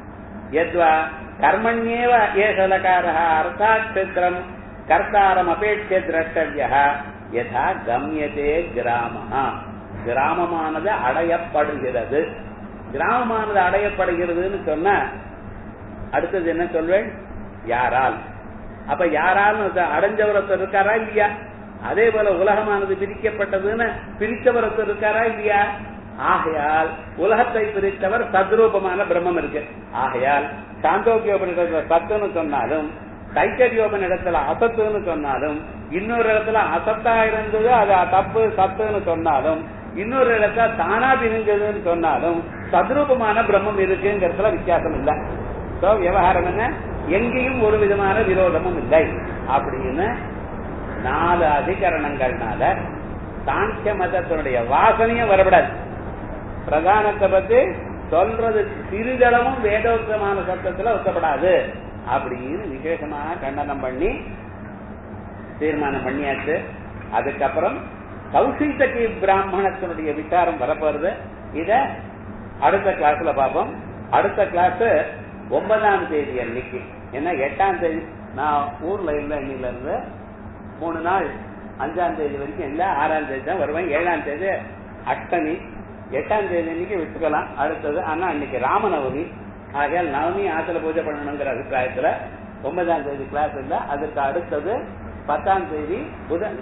यद्वा कर्मण्येव एष लकारः अर्थात् क्षेत्रम् कर्तारमपेक्ष्य द्रष्टव्यः யதா கம்யதே கிராமः கிராமமானது அடையப்படுகிறது கிராமமானது அடையப்படுகிறதுன்னு சொன்னா அடுத்தது என்ன சொல்வேன் யாரால் அப்ப யாரால் அடைஞ்சவரத்தர் இருக்காரா இல்லையா அதே போல உலகமானது பிரிக்கப்பட்டதுன்னு பிரித்தவரத்தர் இருக்காரா இல்லையா ஆகையால் உலகத்தை பிரித்தவர் சத்ரூபமான பிரம்மம் இருக்கு ஆகையால் சாந்தோக்கியோபனிடத்துல சத்துன்னு சொன்னாலும் தைக்கரியோபனிடத்துல அசத்துன்னு சொன்னாலும் இன்னொரு இடத்துல அசத்தா இருந்தது அது தப்பு சத்துன்னு சொன்னாலும் இன்னொரு இடத்துல தானா பிரிஞ்சதுன்னு சொன்னாலும் சதுரூபமான பிரம்மம் இருக்குங்கிறதுல வித்தியாசம் இல்லை விவகாரம் என்ன எங்கேயும் ஒரு விதமான விரோதமும் இல்லை அப்படின்னு நாலு அதிகரணங்கள்னால சாங்கிய மதத்தினுடைய வாசனையும் வரப்படாது பிரதானத்தை பத்தி சொல்றது சிறிதளவும் வேதோத்தமான சத்தத்துல ஒத்தப்படாது அப்படின்னு விசேஷமாக கண்டனம் பண்ணி தீர்மானம் பண்ணியாச்சு அதுக்கப்புறம் கௌசித்தகி பிராமணத்தினுடைய விசாரம் வரப்போறது இத அடுத்த கிளாஸ்ல பார்ப்போம் அடுத்த கிளாஸ் ஒன்பதாம் தேதி அன்னைக்கு ஏன்னா எட்டாம் தேதி நான் ஊர்ல இல்ல இன்னில இருந்து மூணு நாள் அஞ்சாம் தேதி வரைக்கும் இல்ல ஆறாம் தேதி தான் வருவேன் ஏழாம் தேதி அஷ்டமி எட்டாம் தேதி அன்னைக்கு விட்டுக்கலாம் அடுத்தது ஆனா அன்னைக்கு ராமநவமி ஆகையால் நவமி ஆத்துல பூஜை பண்ணணுங்கிற அபிப்பிராயத்துல ஒன்பதாம் தேதி கிளாஸ் இல்ல அதுக்கு அடுத்தது பத்தாம் தேதி புதன்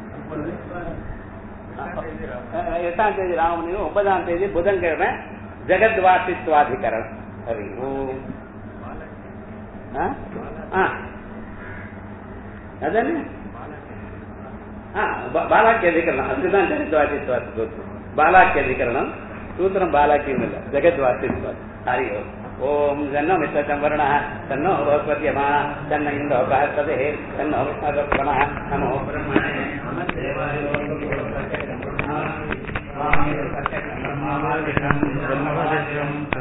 எட்டாம் தேதி ராமநவமி ஒன்பதாம் தேதி புதன்கிழமை ஜெகத்வாசித்வாதிகரணம் சரி ஓம் அதானே பாலாக்கியதிகரணம் அதுதான் ஜெகத்வாசித்வாதி சூத்திரம் பாலாக்கியதிகரணம் சூத்திரம் பாலாக்கியம் இல்ல ஜெகத்வாசித்வாதி ஹரி ஓம் ஓம் தன்னோ மித்தம் வருண தன்னோ பகவத்யமா தன்ன இந்தோ பிரகஸ்பதே தன்னோ விஷ்ணு நமோ பிரம்மணே நம தேவாய